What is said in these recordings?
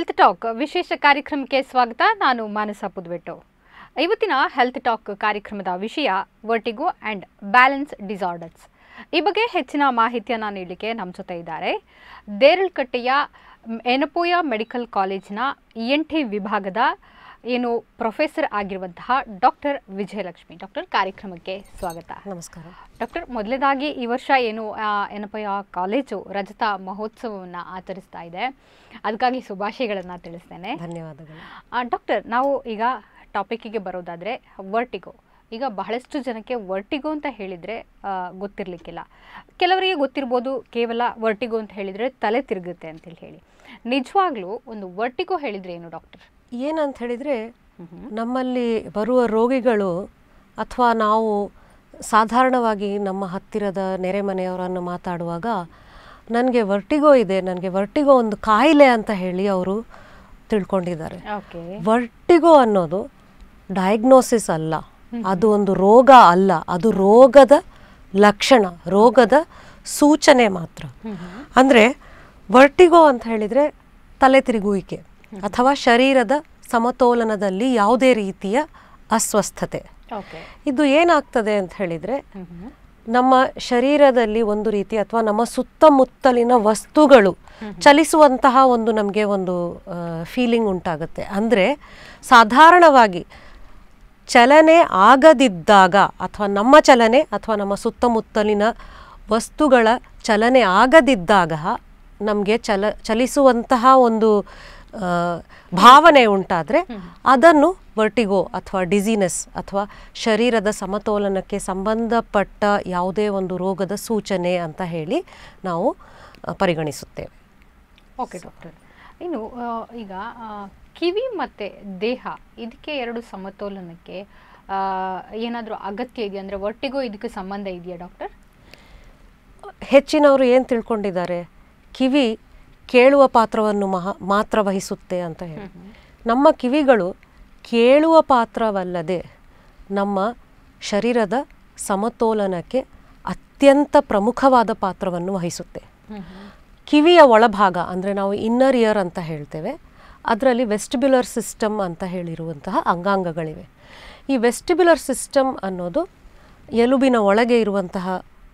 Health talk ವಿಶೇಷ ಕಾರ್ಯಕ್ರಮಕ್ಕೆ ಸ್ವಾಗತ ನಾನು ಮಾನಸ ಪುದ್ವೆಟ್ಟು ಇವತ್ತಿನ ಹೆಲ್ತ್ ಟಾಕ್ ಕಾರ್ಯಕ್ರಮದ ವಿಷಯ ವರ್ಟಿಗೋ ಆ್ಯಂಡ್ ಬ್ಯಾಲೆನ್ಸ್ ಡಿಸಾರ್ಡರ್ಸ್ ಈ ಬಗ್ಗೆ ಹೆಚ್ಚಿನ ಮಾಹಿತಿಯನ್ನು ನೀಡಲಿಕ್ಕೆ ನಮ್ಮ ಜೊತೆ ಇದ್ದಾರೆ ದೇರಳಕಟ್ಟೆಯ ಮ್, ಎನಪೋಯ ಮೆಡಿಕಲ್ ಕಾಲೇಜಿನ ಇ ಎನ್ ಟಿ ವಿಭಾಗದ ಏನು ಪ್ರೊಫೆಸರ್ ಆಗಿರುವಂತಹ ಡಾಕ್ಟರ್ ವಿಜಯಲಕ್ಷ್ಮಿ ಡಾಕ್ಟರ್ ಕಾರ್ಯಕ್ರಮಕ್ಕೆ ಸ್ವಾಗತ ನಮಸ್ಕಾರ ಡಾಕ್ಟರ್ ಮೊದಲನೇದಾಗಿ ಈ ವರ್ಷ ಏನು ಆ, ಏನಪ್ಪ ಆ ಕಾಲೇಜು ರಜತ ಮಹೋತ್ಸವವನ್ನು ಆಚರಿಸ್ತಾ ಇದೆ ಅದಕ್ಕಾಗಿ ಶುಭಾಶಯಗಳನ್ನು ತಿಳಿಸ್ತೇನೆ ಧನ್ಯವಾದಗಳು ಆ, ಡಾಕ್ಟರ್ ನಾವು ಈಗ ಟಾಪಿಕ್ಕಿಗೆ ಬರೋದಾದರೆ ವರ್ಟಿಗೋ ಈಗ ಬಹಳಷ್ಟು ಜನಕ್ಕೆ ವರ್ಟಿಗೋ ಅಂತ ಹೇಳಿದರೆ ಗೊತ್ತಿರಲಿಕ್ಕಿಲ್ಲ ಕೆಲವರಿಗೆ ಗೊತ್ತಿರ್ಬೋದು ಕೇವಲ ವರ್ಟಿಗೋ ಅಂತ ಹೇಳಿದರೆ ತಲೆ ತಿರುಗುತ್ತೆ ಅಂತೇಳಿ ಹೇಳಿ ನಿಜವಾಗ್ಲೂ ಒಂದು ವರ್ಟಿಗೋ ಹೇಳಿದರೆ ಏನು ಡಾಕ್ಟರ್ ಏನಂತ ಹೇಳಿದರೆ ನಮ್ಮಲ್ಲಿ ಬರುವ ರೋಗಿಗಳು ಅಥವಾ ನಾವು ಸಾಧಾರಣವಾಗಿ ನಮ್ಮ ಹತ್ತಿರದ ನೆರೆಮನೆಯವರನ್ನು ಮಾತಾಡುವಾಗ ನನಗೆ ವರ್ಟಿಗೋ ಇದೆ ನನಗೆ ವರ್ಟಿಗೋ ಒಂದು ಕಾಯಿಲೆ ಅಂತ ಹೇಳಿ ಅವರು ತಿಳ್ಕೊಂಡಿದ್ದಾರೆ ಓಕೆ ವರ್ಟಿಗೋ ಅನ್ನೋದು ಡಯಾಗ್ನೋಸಿಸ್ ಅಲ್ಲ ಅದು ಒಂದು ರೋಗ ಅಲ್ಲ ಅದು ರೋಗದ ಲಕ್ಷಣ ರೋಗದ ಸೂಚನೆ ಮಾತ್ರ ಅಂದರೆ ವರ್ಟಿಗೋ ಅಂತ ಹೇಳಿದರೆ ತಲೆ ತಿರುಗುವಿಕೆ ಅಥವಾ ಶರೀರದ ಸಮತೋಲನದಲ್ಲಿ ಯಾವುದೇ ರೀತಿಯ ಅಸ್ವಸ್ಥತೆ ಓಕೆ ಇದು ಏನಾಗ್ತದೆ ಅಂತ ಹೇಳಿದರೆ ನಮ್ಮ ಶರೀರದಲ್ಲಿ ಒಂದು ರೀತಿ ಅಥವಾ ನಮ್ಮ ಸುತ್ತಮುತ್ತಲಿನ ವಸ್ತುಗಳು ಚಲಿಸುವಂತಹ ಒಂದು ನಮಗೆ ಒಂದು ಫೀಲಿಂಗ್ ಉಂಟಾಗುತ್ತೆ ಅಂದರೆ ಸಾಧಾರಣವಾಗಿ ಚಲನೆ ಆಗದಿದ್ದಾಗ ಅಥವಾ ನಮ್ಮ ಚಲನೆ ಅಥವಾ ನಮ್ಮ ಸುತ್ತಮುತ್ತಲಿನ ವಸ್ತುಗಳ ಚಲನೆ ಆಗದಿದ್ದಾಗ ನಮಗೆ ಚಲ ಚಲಿಸುವಂತಹ ಒಂದು ಆ, ಭಾವನೆ ಉಂಟಾದರೆ ಅದನ್ನು ವರ್ಟಿಗೋ ಅಥವಾ ಡಿಸಿನೆಸ್ ಅಥವಾ ಶರೀರದ ಸಮತೋಲನಕ್ಕೆ ಸಂಬಂಧಪಟ್ಟ ಯಾವುದೇ ಒಂದು ರೋಗದ ಸೂಚನೆ ಅಂತ ಹೇಳಿ ನಾವು ಆ, ಪರಿಗಣಿಸುತ್ತೇವೆ ಓಕೆ ಡಾಕ್ಟರ್ ಇನ್ನು ಆ, ಈಗ ಆ, ಕಿವಿ ಮತ್ತು ದೇಹ ಇದಕ್ಕೆ ಎರಡು ಸಮತೋಲನಕ್ಕೆ ಏನಾದರೂ ಅಗತ್ಯ ಇದೆಯಾ ಅಂದರೆ ಒಟ್ಟಿಗೂ ಇದಕ್ಕೆ ಸಂಬಂಧ ಇದೆಯಾ ಡಾಕ್ಟರ್ ಹೆಚ್ಚಿನವರು ಏನು ತಿಳ್ಕೊಂಡಿದ್ದಾರೆ ಕಿವಿ ಕೇಳುವ ಪಾತ್ರವನ್ನು ಮಹಾ ಮಾತ್ರ ವಹಿಸುತ್ತೆ ಅಂತ ಹೇಳಿ ನಮ್ಮ ಕಿವಿಗಳು ಕೇಳುವ ಪಾತ್ರವಲ್ಲದೆ ನಮ್ಮ ಶರೀರದ ಸಮತೋಲನಕ್ಕೆ ಅತ್ಯಂತ ಪ್ರಮುಖವಾದ ಪಾತ್ರವನ್ನು ವಹಿಸುತ್ತೆ ಕಿವಿಯ ಒಳಭಾಗ ಅಂದರೆ ನಾವು ಇನ್ನರ್ ಇಯರ್ ಅಂತ ಹೇಳ್ತೇವೆ ಅದರಲ್ಲಿ ವೆಸ್ಟಿಬ್ಯುಲರ್ ಸಿಸ್ಟಮ್ ಅಂತ ಹೇಳಿರುವಂತಹ ಅಂಗಾಂಗಗಳಿವೆ ಈ ವೆಸ್ಟಿಬ್ಯುಲರ್ ಸಿಸ್ಟಮ್ ಅನ್ನೋದು ಎಲುಬಿನ ಒಳಗೆ ಇರುವಂತಹ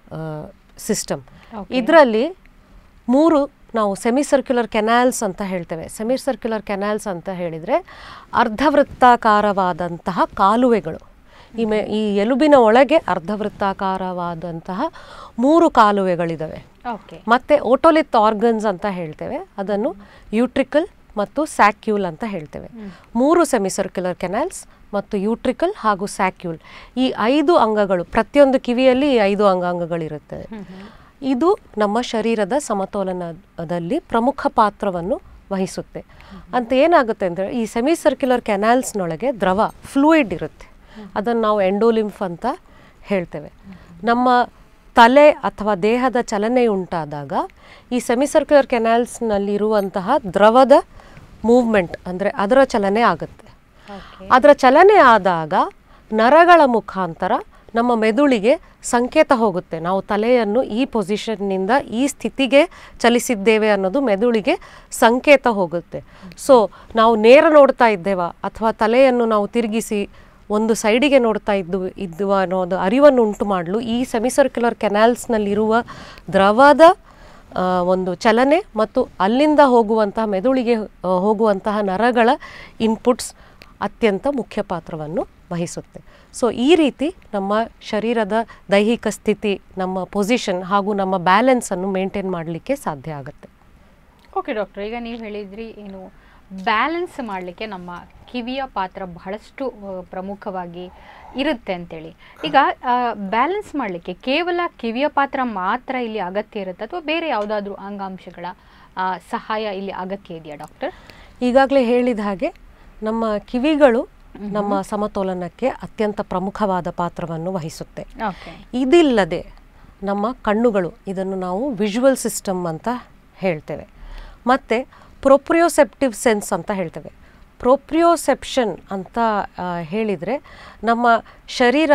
ಸಿಸ್ಟಮ್ Okay. ಇದರಲ್ಲಿ ಮೂರು ನಾವು ಸೆಮಿ ಸರ್ಕ್ಯುಲರ್ ಕೆನಾಲ್ಸ್ ಅಂತ ಹೇಳ್ತೇವೆ ಸೆಮಿ ಸರ್ಕ್ಯುಲರ್ ಕೆನಾಲ್ಸ್ ಅಂತ ಹೇಳಿದರೆ ಅರ್ಧವೃತ್ತಾಕಾರವಾದಂತಹ ಕಾಲುವೆಗಳು ಈ ಮೆ ಈ ಎಲುಬಿನ ಒಳಗೆ ಅರ್ಧವೃತ್ತಾಕಾರವಾದಂತಹ ಮೂರು ಕಾಲುವೆಗಳಿದ್ದಾವೆ ಓಕೆ ಮತ್ತೆ ಓಟೋಲಿತ್ ಆರ್ಗನ್ಸ್ ಅಂತ ಹೇಳ್ತೇವೆ ಅದನ್ನು ಯೂಟ್ರಿಕಲ್ ಮತ್ತು ಸ್ಯಾಕ್ಯೂಲ್ ಅಂತ ಹೇಳ್ತೇವೆ ಮೂರು ಸೆಮಿಸರ್ಕ್ಯುಲರ್ ಕೆನಾಲ್ಸ್ ಮತ್ತು ಯೂಟ್ರಿಕಲ್ ಹಾಗೂ ಸ್ಯಾಕ್ಯೂಲ್ ಈ ಐದು ಅಂಗಗಳು ಪ್ರತಿಯೊಂದು ಕಿವಿಯಲ್ಲಿ ಈ ಐದು ಅಂಗಾಂಗಗಳಿರುತ್ತವೆ ಇದು ನಮ್ಮ ಶರೀರದ ಸಮತೋಲನದಲ್ಲಿ ಪ್ರಮುಖ ಪಾತ್ರವನ್ನು ವಹಿಸುತ್ತೆ ಅಂತ ಏನಾಗುತ್ತೆ ಅಂದರೆ ಈ ಸೆಮಿ ಸರ್ಕ್ಯುಲರ್ ಕೆನಾಲ್ಸ್ನೊಳಗೆ ದ್ರವ ಫ್ಲೂಯಿಡ್ ಇರುತ್ತೆ ಅದನ್ನು ನಾವು ಎಂಡೋಲಿಂಫ್ ಅಂತ ಹೇಳ್ತೇವೆ ನಮ್ಮ ತಲೆ ಅಥವಾ ದೇಹದ ಚಲನೆ ಉಂಟಾದಾಗ ಈ ಸೆಮಿಸರ್ಕ್ಯುಲರ್ ಕೆನಾಲ್ಸ್ನಲ್ಲಿರುವಂತಹ ದ್ರವದ ಮೂವ್ಮೆಂಟ್ ಅಂದರೆ ಅದರ ಚಲನೆ ಆಗುತ್ತೆ ಓಕೆ ಅದರ ಚಲನೆ ಆದಾಗ ನರಗಳ ಮುಖಾಂತರ ನಮ್ಮ ಮೆದುಳಿಗೆ ಸಂಕೇತ ಹೋಗುತ್ತೆ ನಾವು ತಲೆಯನ್ನು ಈ ಪೊಸಿಷನ್ನಿಂದ ಈ ಸ್ಥಿತಿಗೆ ಚಲಿಸಿದ್ದೇವೆ ಅನ್ನೋದು ಮೆದುಳಿಗೆ ಸಂಕೇತ ಹೋಗುತ್ತೆ ಸೊ ನಾವು ನೇರ ನೋಡ್ತಾ ಇದ್ದೇವಾ ಅಥವಾ ತಲೆಯನ್ನು ನಾವು ತಿರುಗಿಸಿ ಒಂದು ಸೈಡಿಗೆ ನೋಡ್ತಾ ಇದ್ದು ಇದ್ದುವ ಅನ್ನೋದು ಅರಿವನ್ನು ಉಂಟು ಮಾಡಲು ಈ ಸೆಮಿಸರ್ಕ್ಯುಲರ್ ಕೆನಾಲ್ಸ್ನಲ್ಲಿರುವ ದ್ರವದ ಆ, ಒಂದು ಚಲನೆ ಮತ್ತು ಅಲ್ಲಿಂದ ಹೋಗುವಂತಹ ಮೆದುಳಿಗೆ ಆ, ಹೋಗುವಂತಹ ನರಗಳ ಇನ್ಪುಟ್ಸ್ ಅತ್ಯಂತ ಮುಖ್ಯ ಪಾತ್ರವನ್ನು ವಹಿಸುತ್ತೆ ಸೊ ಈ ರೀತಿ ನಮ್ಮ ಶರೀರದ ದೈಹಿಕ ಸ್ಥಿತಿ ನಮ್ಮ ಪೊಸಿಷನ್ ಹಾಗೂ ನಮ್ಮ ಬ್ಯಾಲೆನ್ಸನ್ನು ಮೇಂಟೈನ್ ಮಾಡಲಿಕ್ಕೆ ಸಾಧ್ಯ ಆಗುತ್ತೆ ಓಕೆ ಡಾಕ್ಟರ್ ಈಗ ನೀವು ಹೇಳಿದ್ರಿ ಏನು ಬ್ಯಾಲೆನ್ಸ್ ಮಾಡಲಿಕ್ಕೆ ನಮ್ಮ ಕಿವಿಯ ಪಾತ್ರ ಬಹಳಷ್ಟು ಆ, ಪ್ರಮುಖವಾಗಿ ಇರುತ್ತೆ ಅಂತೇಳಿ ಈಗ ಬ್ಯಾಲೆನ್ಸ್ ಮಾಡಲಿಕ್ಕೆ ಕೇವಲ ಕಿವಿಯ ಪಾತ್ರ ಮಾತ್ರ ಇಲ್ಲಿ ಅಗತ್ಯ ಇರುತ್ತೆ ಅಥವಾ ಬೇರೆ ಯಾವುದಾದ್ರೂ ಅಂಗಾಂಶಗಳ ಆ, ಸಹಾಯ ಇಲ್ಲಿ ಅಗತ್ಯ ಇದೆಯಾ ಡಾಕ್ಟರ್ ಈಗಾಗಲೇ ಹೇಳಿದ ಹಾಗೆ ನಮ್ಮ ಕಿವಿಗಳು ನಮ್ಮ ಸಮತೋಲನಕ್ಕೆ ಅತ್ಯಂತ ಪ್ರಮುಖವಾದ ಪಾತ್ರವನ್ನು ವಹಿಸುತ್ತೆ ಓಕೆ ಇದಿಲ್ಲದೆ ನಮ್ಮ ಕಣ್ಣುಗಳು ಇದನ್ನು ನಾವು ವಿಜುವಲ್ ಸಿಸ್ಟಮ್ ಅಂತ ಹೇಳ್ತೇವೆ ಮತ್ತು ಪ್ರೊಪ್ರಿಯೋಸೆಪ್ಟಿವ್ ಸೆನ್ಸ್ ಅಂತ ಹೇಳ್ತೇವೆ ಪ್ರೊಪ್ರಿಯೋಸೆಪ್ಷನ್ ಅಂತ ಆ, ಹೇಳಿದರೆ ನಮ್ಮ ಶರೀರ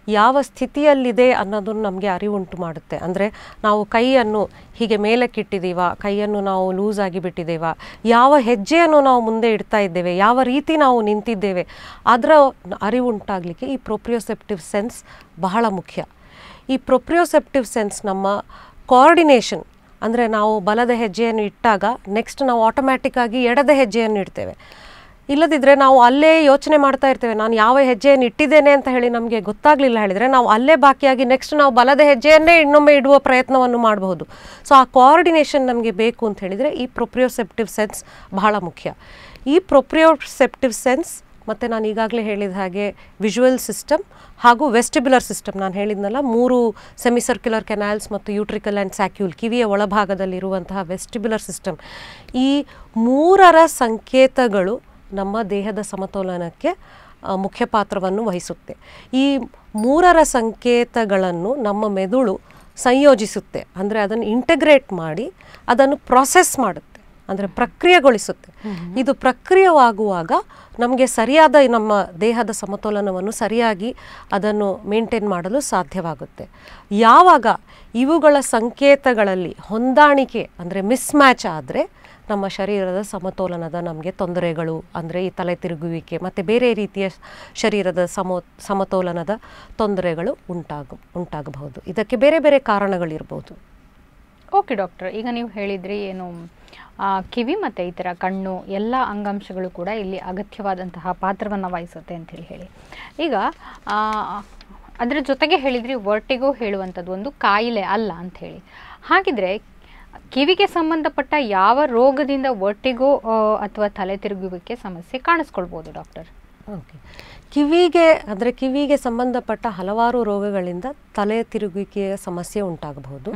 ಯಾವ ಸ್ಥಿತಿಯಲ್ಲಿದೆ ಅನ್ನೋದನ್ನು ನಮಗೆ ಅರಿವುಂಟು ಮಾಡುತ್ತೆ ಅಂದರೆ ನಾವು ಕೈಯನ್ನು ಹೀಗೆ ಮೇಲಕ್ಕಿಟ್ಟಿದ್ದೀವ ಕೈಯನ್ನು ನಾವು ಲೂಸ್ ಆಗಿ ಬಿಟ್ಟಿದ್ದೇವಾ ಯಾವ ಹೆಜ್ಜೆಯನ್ನು ನಾವು ಮುಂದೆ ಇಡ್ತಾ ಇದ್ದೇವೆ ಯಾವ ರೀತಿ ನಾವು ನಿಂತಿದ್ದೇವೆ ಅದರ ಅರಿವುಂಟಾಗಲಿಕ್ಕೆ ಈ ಪ್ರೊಪ್ರಿಯೋಸೆಪ್ಟಿವ್ ಸೆನ್ಸ್ ಬಹಳ ಮುಖ್ಯ ಈ ಪ್ರೊಪ್ರಿಯೋಸೆಪ್ಟಿವ್ ಸೆನ್ಸ್ ನಮ್ಮ ಕೋಆರ್ಡಿನೇಷನ್ ಅಂದರೆ ನಾವು ಬಲದ ಹೆಜ್ಜೆಯನ್ನು ಇಟ್ಟಾಗ ನೆಕ್ಸ್ಟ್ ನಾವು ಆಟೋಮ್ಯಾಟಿಕ್ ಆಗಿ ಎಡದ ಹೆಜ್ಜೆಯನ್ನು ಇಡ್ತೇವೆ ಇಲ್ಲದಿದ್ದರೆ ನಾವು ಅಲ್ಲೇ ಯೋಚನೆ ಮಾಡ್ತಾ ಇರ್ತೇವೆ ನಾನು ಯಾವ ಹೆಜ್ಜೆಯನ್ನು ಇಟ್ಟಿದ್ದೇನೆ ಅಂತ ಹೇಳಿ ನಮಗೆ ಗೊತ್ತಾಗಲಿಲ್ಲ ಹೇಳಿದರೆ ನಾವು ಅಲ್ಲೇ ಬಾಕಿಯಾಗಿ ನೆಕ್ಸ್ಟ್ ನಾವು ಬಲದ ಹೆಜ್ಜೆಯನ್ನೇ ಇನ್ನೊಮ್ಮೆ ಇಡುವ ಪ್ರಯತ್ನವನ್ನು ಮಾಡಬಹುದು ಸೊ ಆ ಕೋಆರ್ಡಿನೇಷನ್ ನಮಗೆ ಬೇಕು ಅಂತ ಹೇಳಿದರೆ ಈ ಪ್ರೊಪ್ರಿಯೋಸೆಪ್ಟಿವ್ ಸೆನ್ಸ್ ಬಹಳ ಮುಖ್ಯ ಈ ಪ್ರೊಪ್ರಿಯೋಸೆಪ್ಟಿವ್ ಸೆನ್ಸ್ ಮತ್ತು ನಾನು ಈಗಾಗಲೇ ಹೇಳಿದ ಹಾಗೆ ವಿಜುವಲ್ ಸಿಸ್ಟಮ್ ಹಾಗೂ ವೆಸ್ಟಿಬ್ಯುಲರ್ ಸಿಸ್ಟಮ್ ನಾನು ಹೇಳಿದ್ನಲ್ಲ ಮೂರು ಸೆಮಿಸರ್ಕ್ಯುಲರ್ ಕೆನಾಲ್ಸ್ ಮತ್ತು ಯೂಟ್ರಿಕಲ್ ಆ್ಯಂಡ್ ಸ್ಯಾಕ್ಯೂಲ್ ಕಿವಿಯ ಒಳಭಾಗದಲ್ಲಿರುವಂತಹ ವೆಸ್ಟಿಬ್ಯುಲರ್ ಸಿಸ್ಟಮ್ ಈ ಮೂರರ ಸಂಕೇತಗಳು ನಮ್ಮ ದೇಹದ ಸಮತೋಲನಕ್ಕೆ ಆ, ಮುಖ್ಯ ಪಾತ್ರವನ್ನು ವಹಿಸುತ್ತೆ ಈ ಮೂರರ ಸಂಕೇತಗಳನ್ನು ನಮ್ಮ ಮೆದುಳು ಸಂಯೋಜಿಸುತ್ತೆ ಅಂದರೆ ಅದನ್ನು ಇಂಟಗ್ರೇಟ್ ಮಾಡಿ ಅದನ್ನು ಪ್ರಾಸೆಸ್ ಮಾಡುತ್ತೆ ಅಂದರೆ ಪ್ರಕ್ರಿಯೆಗೊಳಿಸುತ್ತೆ ಇದು ಪ್ರಕ್ರಿಯೆವಾಗುವಾಗ ನಮಗೆ ಸರಿಯಾದ ಈ ನಮ್ಮ ದೇಹದ ಸಮತೋಲನವನ್ನು ಸರಿಯಾಗಿ ಅದನ್ನು ಮೇಂಟೈನ್ ಮಾಡಲು ಸಾಧ್ಯವಾಗುತ್ತೆ ಯಾವಾಗ ಇವುಗಳ ಸಂಕೇತಗಳಲ್ಲಿ ಹೊಂದಾಣಿಕೆ ಅಂದರೆ ಮಿಸ್ಮ್ಯಾಚ್ ಆದರೆ ನಮ್ಮ ಶರೀರದ ಸಮತೋಲನದ ನಮಗೆ ತೊಂದರೆಗಳು ಅಂದರೆ ಈ ತಲೆ ತಿರುಗುವಿಕೆ ಮತ್ತು ಬೇರೆ ರೀತಿಯ ಶರೀರದ ಸಮೋ ಸಮತೋಲನದ ತೊಂದರೆಗಳು ಉಂಟಾಗ ಉಂಟಾಗಬಹುದು ಇದಕ್ಕೆ ಬೇರೆ ಬೇರೆ ಕಾರಣಗಳಿರ್ಬೋದು ಓಕೆ ಡಾಕ್ಟರ್ ಈಗ ನೀವು ಹೇಳಿದ್ರಿ ಏನು ಆ, ಕಿವಿ ಮತ್ತು ಈ ಥರ ಕಣ್ಣು ಎಲ್ಲ ಅಂಗಾಂಶಗಳು ಕೂಡ ಇಲ್ಲಿ ಅಗತ್ಯವಾದಂತಹ ಪಾತ್ರವನ್ನು ವಹಿಸುತ್ತೆ ಅಂತೇಳಿ ಹೇಳಿ ಈಗ ಆ, ಅದರ ಜೊತೆಗೆ ಹೇಳಿದ್ರಿ ವರ್ಟಿಗೋ ಹೇಳುವಂಥದ್ದು ಒಂದು ಕಾಯಿಲೆ ಅಲ್ಲ ಅಂಥೇಳಿ ಹಾಗಿದ್ರೆ ಕಿವಿಗೆ ಸಂಬಂಧಪಟ್ಟ ಯಾವ ರೋಗದಿಂದ ವರ್ಟಿಗೋ ಅಥವಾ ತಲೆ ತಿರುಗುವಿಕೆ ಸಮಸ್ಯೆ ಕಾಣಿಸ್ಕೊಳ್ಬೋದು ಡಾಕ್ಟರ್ ಓಕೆ ಕಿವಿಗೆ ಅಂದರೆ ಕಿವಿಗೆ ಸಂಬಂಧಪಟ್ಟ ಹಲವಾರು ರೋಗಗಳಿಂದ ತಲೆ ತಿರುಗುವಿಕೆಯ ಸಮಸ್ಯೆ ಉಂಟಾಗಬಹುದು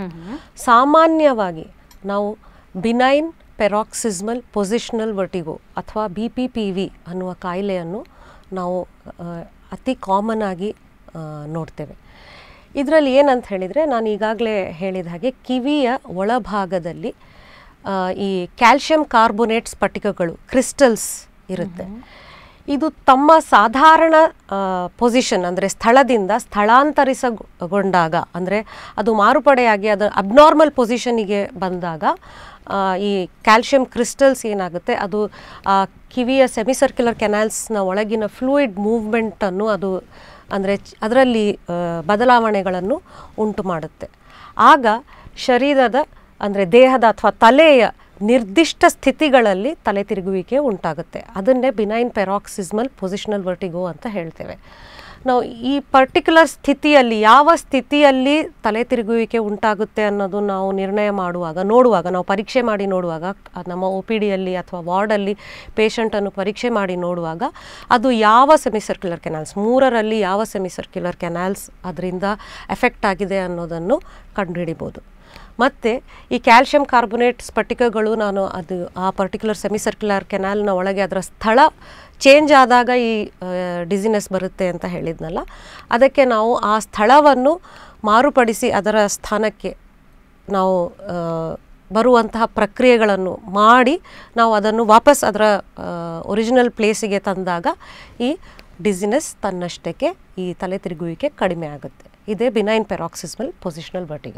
ಸಾಮಾನ್ಯವಾಗಿ ನಾವು ಬಿನೈನ್ ಪೆರಾಕ್ಸಿಸ್ಮಲ್ ಪೊಸಿಷನಲ್ ವರ್ಟಿಗೋ ಅಥವಾ ಬಿ ಪಿ ಪಿ ವಿ ಅನ್ನುವ ಕಾಯಿಲೆಯನ್ನು ನಾವು ಆ, ಅತಿ ಕಾಮನ್ ಆಗಿ ಆ, ನೋಡ್ತೇವೆ ಇದರಲ್ಲಿ ಏನಂತ ಹೇಳಿದರೆ ನಾನು ಈಗಾಗಲೇ ಹೇಳಿದ ಹಾಗೆ ಕಿವಿಯ ಒಳಭಾಗದಲ್ಲಿ ಆ, ಈ ಕ್ಯಾಲ್ಶಿಯಂ ಕಾರ್ಬೋನೇಟ್ ಸ್ಫಟಿಕಗಳು ಕ್ರಿಸ್ಟಲ್ಸ್ ಇರುತ್ತೆ ಇದು ತಮ್ಮ ಸಾಧಾರಣ ಪೊಸಿಷನ್ ಅಂದರೆ ಸ್ಥಳದಿಂದ ಸ್ಥಳಾಂತರಿಸಗೊಂಡಾಗ ಅಂದರೆ ಅದು ಮಾರುಪಡೆಯಾಗಿ ಅದು ಅಬ್ನಾರ್ಮಲ್ ಪೊಸಿಷನಿಗೆ ಬಂದಾಗ ಆ, ಈ ಕ್ಯಾಲ್ಶಿಯಂ ಕ್ರಿಸ್ಟಲ್ಸ್ ಏನಾಗುತ್ತೆ ಅದು ಆ ಕಿವಿಯ ಸೆಮಿಸರ್ಕ್ಯುಲರ್ ಕೆನಾಲ್ಸ್ನ ಒಳಗಿನ ಫ್ಲೂಯಿಡ್ ಮೂವ್ಮೆಂಟನ್ನು ಅದು ಅಂದರೆ ಅದರಲ್ಲಿ ಆ, ಬದಲಾವಣೆಗಳನ್ನು ಉಂಟು ಮಾಡುತ್ತೆ ಆಗ ಶರೀರದ ಅಂದರೆ ದೇಹದ ಅಥವಾ ತಲೆಯ ನಿರ್ದಿಷ್ಟ ಸ್ಥಿತಿಗಳಲ್ಲಿ ತಲೆ ತಿರುಗುವಿಕೆ ಉಂಟಾಗುತ್ತೆ ಅದನ್ನೇ ಬಿನೈನ್ ಪೆರಾಕ್ಸಿಸ್ಮಲ್ ಪೊಸಿಷನಲ್ ವರ್ಟಿಗೋ ಅಂತ ಹೇಳ್ತೇವೆ ನಾವು ಈ ಪರ್ಟಿಕ್ಯುಲರ್ ಸ್ಥಿತಿಯಲ್ಲಿ ಯಾವ ಸ್ಥಿತಿಯಲ್ಲಿ ತಲೆ ತಿರುಗುವಿಕೆ ಉಂಟಾಗುತ್ತೆ ಅನ್ನೋದು ನಾವು ನಿರ್ಣಯ ಮಾಡುವಾಗ ನೋಡುವಾಗ ನಾವು ಪರೀಕ್ಷೆ ಮಾಡಿ ನೋಡುವಾಗ ಅ- ನಮ್ಮ ಒ ಪಿ ಡಿಯಲ್ಲಿ ಅಥವಾ ವಾರ್ಡಲ್ಲಿ ಪೇಷಂಟನ್ನು ಪರೀಕ್ಷೆ ಮಾಡಿ ನೋಡುವಾಗ ಅದು ಯಾವ ಸೆಮಿಸರ್ಕ್ಯುಲರ್ ಕೆನಾಲ್ಸ್ ಮೂರರಲ್ಲಿ ಯಾವ ಸೆಮಿಸರ್ಕ್ಯುಲರ್ ಕೆನಾಲ್ಸ್ ಅದರಿಂದ ಎಫೆಕ್ಟ್ ಆಗಿದೆ ಅನ್ನೋದನ್ನು ಕಂಡುಹಿಡಿಬೋದು ಮತ್ತು ಈ ಕ್ಯಾಲ್ಶಿಯಂ ಕಾರ್ಬೊನೇಟ್ ಸ್ಫಟಿಕಗಳು ನಾನು ಅದು ಆ ಪರ್ಟಿಕ್ಯುಲರ್ ಸೆಮಿಸರ್ಕ್ಯುಲರ್ ಕೆನಾಲ್ನ ಒಳಗೆ ಅದರ ಸ್ಥಳ ಚೇಂಜ್ ಆದಾಗ ಈ ಡಿಸಿನೆಸ್ ಬರುತ್ತೆ ಅಂತ ಹೇಳಿದ್ನಲ್ಲ ಅದಕ್ಕೆ ನಾವು ಆ ಸ್ಥಳವನ್ನು ಮಾರುಪಡಿಸಿ ಅದರ ಸ್ಥಾನಕ್ಕೆ ನಾವು ಆ, ಬರುವಂತಹ ಪ್ರಕ್ರಿಯೆಗಳನ್ನು ಮಾಡಿ ನಾವು ಅದನ್ನು ವಾಪಸ್ ಅದರ ಒರಿಜಿನಲ್ ಪ್ಲೇಸಿಗೆ ತಂದಾಗ ಈ ಡಿಸಿನೆಸ್ ತನ್ನಷ್ಟಕ್ಕೆ ಈ ತಲೆ ತಿರುಗುವಿಕೆ ಕಡಿಮೆ ಆಗುತ್ತೆ ಇದೇ ಬಿನೈನ್ ಪೆರಾಕ್ಸಿಸ್ಮಲ್ ಪೊಸಿಷನಲ್ ವರ್ಟಿಗ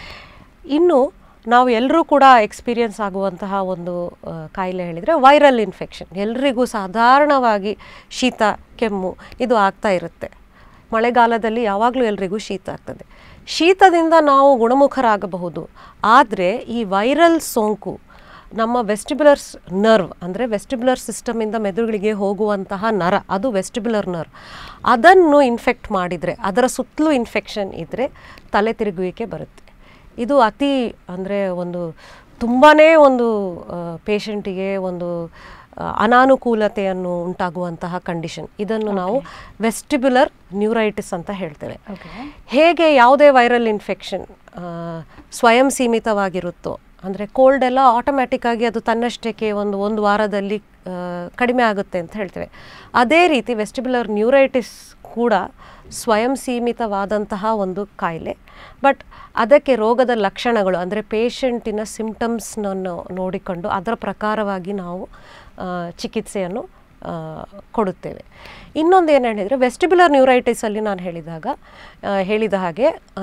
ಇನ್ನು ನಾವು ಎಲ್ಲರೂ ಕೂಡ ಎಕ್ಸ್ಪೀರಿಯನ್ಸ್ ಆಗುವಂತಹ ಒಂದು ಆ, ಕಾಯಿಲೆ ಹೇಳಿದರೆ ವೈರಲ್ ಇನ್ಫೆಕ್ಷನ್ ಎಲ್ರಿಗೂ ಸಾಧಾರಣವಾಗಿ ಶೀತ ಕೆಮ್ಮು ಇದು ಆಗ್ತಾ ಇರುತ್ತೆ ಮಳೆಗಾಲದಲ್ಲಿ ಯಾವಾಗಲೂ ಎಲ್ರಿಗೂ ಶೀತ ಆಗ್ತದೆ ಶೀತದಿಂದ ನಾವು ಗುಣಮುಖರಾಗಬಹುದು ಆದರೆ ಈ ವೈರಲ್ ಸೋಂಕು ನಮ್ಮ ವೆಸ್ಟಿಬ್ಯುಲರ್ಸ್ ನರ್ವ್ ಅಂದರೆ ವೆಸ್ಟಿಬ್ಯುಲರ್ ಸಿಸ್ಟಮಿಂದ ಮೆದುಳಿಗೆ ಹೋಗುವಂತಹ ನರ ಅದು ವೆಸ್ಟಿಬ್ಯುಲರ್ ನರ್ವ್ ಅದನ್ನು ಇನ್ಫೆಕ್ಟ್ ಮಾಡಿದರೆ ಅದರ ಸುತ್ತಲೂ ಇನ್ಫೆಕ್ಷನ್ ಇದ್ದರೆ ತಲೆ ತಿರುಗುವಿಕೆ ಬರುತ್ತೆ ಇದು ಅತಿ ಅಂದರೆ ಒಂದು ತುಂಬಾ ಒಂದು ಪೇಷಂಟಿಗೆ ಒಂದು ಆ, ಅನಾನುಕೂಲತೆಯನ್ನು ಉಂಟಾಗುವಂತಹ ಕಂಡೀಷನ್ ಇದನ್ನು ನಾವು ವೆಸ್ಟಿಬ್ಯುಲರ್ ನ್ಯೂರೈಟಿಸ್ ಅಂತ ಹೇಳ್ತೇವೆ ಓಕೆ ಹೇಗೆ ಯಾವುದೇ ವೈರಲ್ ಇನ್ಫೆಕ್ಷನ್ ಸ್ವಯಂ ಸೀಮಿತವಾಗಿರುತ್ತೋ ಅಂದರೆ ಕೋಲ್ಡ್ ಎಲ್ಲ ಆಟೋಮ್ಯಾಟಿಕ್ ಆಗಿ ಅದು ತನ್ನಷ್ಟಕ್ಕೆ ಒಂದು ಒಂದು ವಾರದಲ್ಲಿ ಆ, ಕಡಿಮೆ ಆಗುತ್ತೆ ಅಂತ ಹೇಳ್ತೇವೆ ಅದೇ ರೀತಿ ವೆಸ್ಟಿಬ್ಯುಲರ್ ನ್ಯೂರೈಟಿಸ್ ಕೂಡ ಸ್ವಯಂ ಸೀಮಿತವಾದಂತಹ ಒಂದು ಕಾಯಿಲೆ ಬಟ್ ಅದಕ್ಕೆ ರೋಗದ ಲಕ್ಷಣಗಳು ಅಂದರೆ ಪೇಷಂಟಿನ ಸಿಂಪ್ಟಮ್ಸ್ನನ್ನು ನೋಡಿಕೊಂಡು ಅದರ ಪ್ರಕಾರವಾಗಿ ನಾವು ಆ, ಚಿಕಿತ್ಸೆಯನ್ನು ಆ, ಕೊಡುತ್ತೇವೆ ಇನ್ನೊಂದು ಏನು ಹೇಳಿದರೆ ವೆಸ್ಟಿಬ್ಯುಲರ್ ನ್ಯೂರೈಟಿಸಲ್ಲಿ ನಾನು ಹೇಳಿದಾಗ ಆ, ಹೇಳಿದ ಹಾಗೆ ಆ,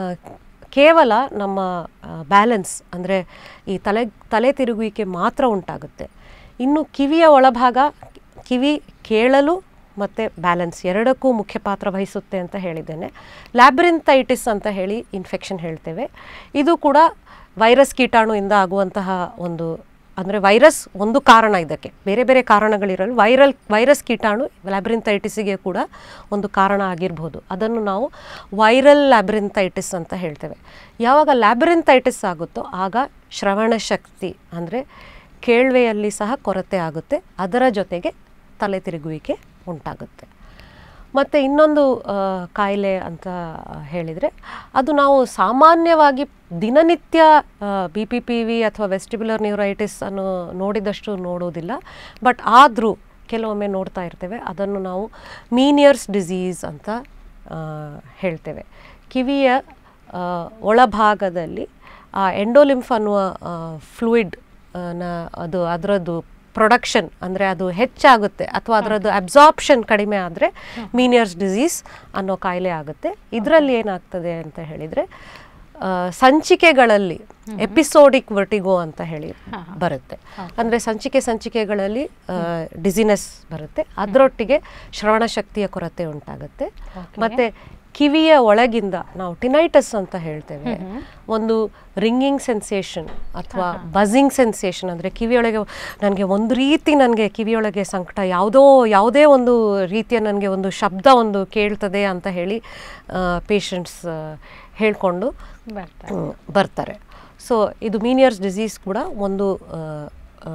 ಕೇವಲ ನಮ್ಮ ಬ್ಯಾಲೆನ್ಸ್ ಅಂದರೆ ಈ ತಲೆ ತಲೆ ತಿರುಗುವಿಕೆ ಮಾತ್ರ ಉಂಟಾಗುತ್ತೆ ಇನ್ನು ಕಿವಿಯ ಒಳಭಾಗ ಕಿವಿ ಕೇಳಲು ಮತ್ತು ಬ್ಯಾಲೆನ್ಸ್ ಎರಡಕ್ಕೂ ಮುಖ್ಯ ಪಾತ್ರ ವಹಿಸುತ್ತೆ ಅಂತ ಹೇಳಿದ್ದೇನೆ ಲ್ಯಾಬ್ರಿಂಥೈಟಿಸ್ ಅಂತ ಹೇಳಿ ಇನ್ಫೆಕ್ಷನ್ ಹೇಳ್ತೇವೆ ಇದು ಕೂಡ ವೈರಸ್ ಕೀಟಾಣುವಿಂದ ಆಗುವಂತಹ ಒಂದು ಅಂದರೆ ವೈರಸ್ ಒಂದು ಕಾರಣ ಇದಕ್ಕೆ ಬೇರೆ ಬೇರೆ ಕಾರಣಗಳಿರಲು ವೈರಲ್ ವೈರಸ್ ಕೀಟಾಣು ಲ್ಯಾಬ್ರಿಂಥೈಟಿಸಿಗೆ ಕೂಡ ಒಂದು ಕಾರಣ ಆಗಿರ್ಬೋದು ಅದನ್ನು ನಾವು ವೈರಲ್ ಲ್ಯಾಬ್ರಿಂಥೈಟಿಸ್ ಅಂತ ಹೇಳ್ತೇವೆ ಯಾವಾಗ ಲ್ಯಾಬ್ರಿಂಥೈಟಿಸ್ ಆಗುತ್ತೋ ಆಗ ಶ್ರವಣ ಶಕ್ತಿ ಅಂದರೆ ಕೇಳ್ವೆಯಲ್ಲಿ ಸಹ ಕೊರತೆ ಆಗುತ್ತೆ ಅದರ ಜೊತೆಗೆ ತಲೆ ತಿರುಗುವಿಕೆ ಉಂಟಾಗುತ್ತೆ ಮತ್ತು ಇನ್ನೊಂದು ಆ, ಕಾಯಿಲೆ ಅಂತ ಹೇಳಿದರೆ ಅದು ನಾವು ಸಾಮಾನ್ಯವಾಗಿ ದಿನನಿತ್ಯ ಬಿ ಪಿ ಪಿ ವಿ ಅಥವಾ ವೆಸ್ಟಿಬ್ಯುಲರ್ ನ್ಯೂರೈಟಿಸ್ ಅನ್ನು ನೋಡಿದಷ್ಟು ನೋಡೋದಿಲ್ಲ ಬಟ್ ಆದರೂ ಕೆಲವೊಮ್ಮೆ ನೋಡ್ತಾ ಇರ್ತೇವೆ ಅದನ್ನು ನಾವು ಮೀನಿಯರ್ಸ್ ಡಿಸೀಸ್ ಅಂತ ಆ, ಹೇಳ್ತೇವೆ ಕಿವಿಯ ಆ, ಒಳಭಾಗದಲ್ಲಿ ಆ ಎಂಡೋಲಿಂಫ್ ಅನ್ನುವ ಫ್ಲೂಯಿಡ್ ನ ಅದು ಅದರದ್ದು ಪ್ರೊಡಕ್ಷನ್ ಅಂದರೆ ಅದು ಹೆಚ್ಚಾಗುತ್ತೆ ಅಥವಾ ಅದರದ್ದು ಅಬ್ಸಾರ್ಪ್ಷನ್ ಕಡಿಮೆ ಆದರೆ ಮೀನಿಯರ್ಸ್ ಡಿಸೀಸ್ ಅನ್ನೋ ಕಾಯಿಲೆ ಆಗುತ್ತೆ ಇದರಲ್ಲಿ ಏನಾಗ್ತದೆ ಅಂತ ಹೇಳಿದರೆ ಆ, ಸಂಚಿಕೆಗಳಲ್ಲಿ ಎಪಿಸೋಡಿಕ್ ವರ್ಟಿಗೋ ಅಂತ ಹೇಳಿ ಬರುತ್ತೆ ಅಂದರೆ ಸಂಚಿಕೆ ಸಂಚಿಕೆಗಳಲ್ಲಿ ಡಿಸಿನೆಸ್ ಬರುತ್ತೆ ಅದರೊಟ್ಟಿಗೆ ಶ್ರವಣ ಶಕ್ತಿಯ ಕೊರತೆ ಉಂಟಾಗುತ್ತೆ ಮತ್ತು ಕಿವಿಯ ಒಳಗಿಂದ ನಾವು ಟಿನೈಟಸ್ ಅಂತ ಹೇಳ್ತೇವೆ ಒಂದು ರಿಂಗಿಂಗ್ ಸೆನ್ಸೇಷನ್ ಅಥವಾ ಬಝಿಂಗ್ ಸೆನ್ಸೇಷನ್ ಅಂದರೆ ಕಿವಿಯೊಳಗೆ ನನಗೆ ಒಂದು ರೀತಿ ನನಗೆ ಕಿವಿಯೊಳಗೆ ಸಂಕಟ ಯಾವುದೋ ಯಾವುದೇ ಒಂದು ರೀತಿಯ ನನಗೆ ಒಂದು ಶಬ್ದ ಒಂದು ಕೇಳ್ತದೆ ಅಂತ ಹೇಳಿ ಪೇಷಂಟ್ಸ್ ಹೇಳಿಕೊಂಡು ಬರ್ತಾರೆ ಹ್ಮ್, ಬರ್ತಾರೆ ಸೊ ಇದು ಮೀನಿಯರ್ಸ್ ಡಿಸೀಸ್ ಕೂಡ ಒಂದು ಆ, ಆ,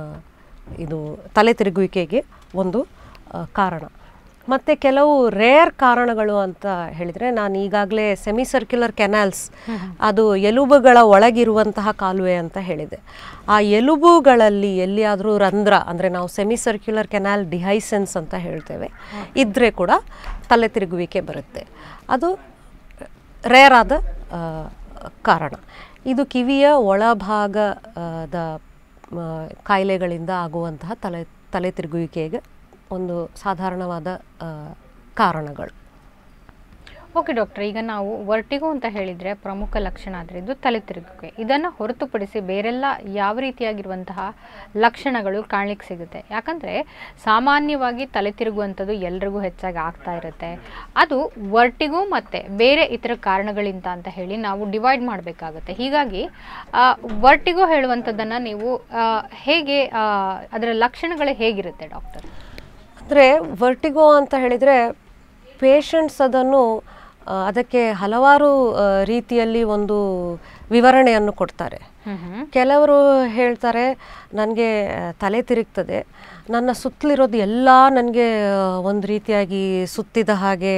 ಇದು ತಲೆ ತಿರುಗುವಿಕೆಗೆ ಒಂದು ಆ, ಕಾರಣ ಮತ್ತು ಕೆಲವು ರೇರ್ ಕಾರಣಗಳು ಅಂತ ಹೇಳಿದರೆ ನಾನು ಈಗಾಗಲೇ ಸೆಮಿ ಸರ್ಕ್ಯುಲರ್ ಕೆನಾಲ್ಸ್ ಅದು ಎಲುಬುಗಳ ಒಳಗಿರುವಂತಹ ಕಾಲುವೆ ಅಂತ ಹೇಳಿದೆ ಆ ಎಲುಬುಗಳಲ್ಲಿ ಎಲ್ಲಿಯಾದರೂ ರಂಧ್ರ ಅಂದರೆ ನಾವು ಸೆಮಿ ಸರ್ಕ್ಯುಲರ್ ಕೆನಾಲ್ ಡಿಹೈಸೆನ್ಸ್ ಅಂತ ಹೇಳ್ತೇವೆ ಇದ್ದರೆ ಕೂಡ ತಲೆ ತಿರುಗುವಿಕೆ ಬರುತ್ತೆ ಅದು ರೇರ್ ಆದ ಆ, ಕಾರಣ ಇದು ಕಿವಿಯ ಒಳಭಾಗದ ಆ, ಕಾಯಿಲೆಗಳಿಂದ ಆಗುವಂತಹ ತಲೆ ತಲೆ ತಿರುಗುವಿಕೆಗೆ ಒಂದು ಸಾಧಾರಣವಾದ ಆ, ಕಾರಣಗಳು ಓಕೆ ಡಾಕ್ಟರ್ ಈಗ ನಾವು ವರ್ಟಿಗೋ ಅಂತ ಹೇಳಿದರೆ ಪ್ರಮುಖ ಲಕ್ಷಣ ಆದರೆ ಇದು ತಲೆ ತಿರುಗುವಿಕೆ ಇದನ್ನು ಹೊರತುಪಡಿಸಿ ಬೇರೆಲ್ಲ ಯಾವ ರೀತಿಯಾಗಿರುವಂತಹ ಲಕ್ಷಣಗಳು ಕಾಣ್ಲಿಕ್ಕೆ ಸಿಗುತ್ತೆ ಯಾಕಂದರೆ ಸಾಮಾನ್ಯವಾಗಿ ತಲೆ ತಿರುಗುವಂಥದ್ದು ಎಲ್ರಿಗೂ ಹೆಚ್ಚಾಗಿ ಆಗ್ತಾ ಇರುತ್ತೆ ಅದು ವರ್ಟಿಗೋ ಮತ್ತು ಬೇರೆ ಇತರ ಕಾರಣಗಳಿಂದ ಅಂತ ಹೇಳಿ ನಾವು ಡಿವೈಡ್ ಮಾಡಬೇಕಾಗುತ್ತೆ ಹೀಗಾಗಿ ವರ್ಟಿಗೋ ಹೇಳುವಂಥದ್ದನ್ನು ನೀವು ಆ, ಹೇಗೆ ಆ, ಅದರ ಲಕ್ಷಣಗಳು ಹೇಗಿರುತ್ತೆ ಡಾಕ್ಟರ್ ಅಂದರೆ ವರ್ಟಿಗೋ ಅಂತ ಹೇಳಿದರೆ ಪೇಷಂಟ್ಸ್ ಅದನ್ನು ಆ, ಅದಕ್ಕೆ ಹಲವಾರು ಆ, ರೀತಿಯಲ್ಲಿ ಒಂದು ವಿವರಣೆಯನ್ನು ಕೊಡ್ತಾರೆ ಕೆಲವರು ಹೇಳ್ತಾರೆ ನನಗೆ ತಲೆ ತಿರುಗ್ತದೆ ನನ್ನ ಸುತ್ತಲಿರೋದು ಎಲ್ಲ ನನಗೆ ಒಂದು ರೀತಿಯಾಗಿ ಸುತ್ತಿದ ಹಾಗೆ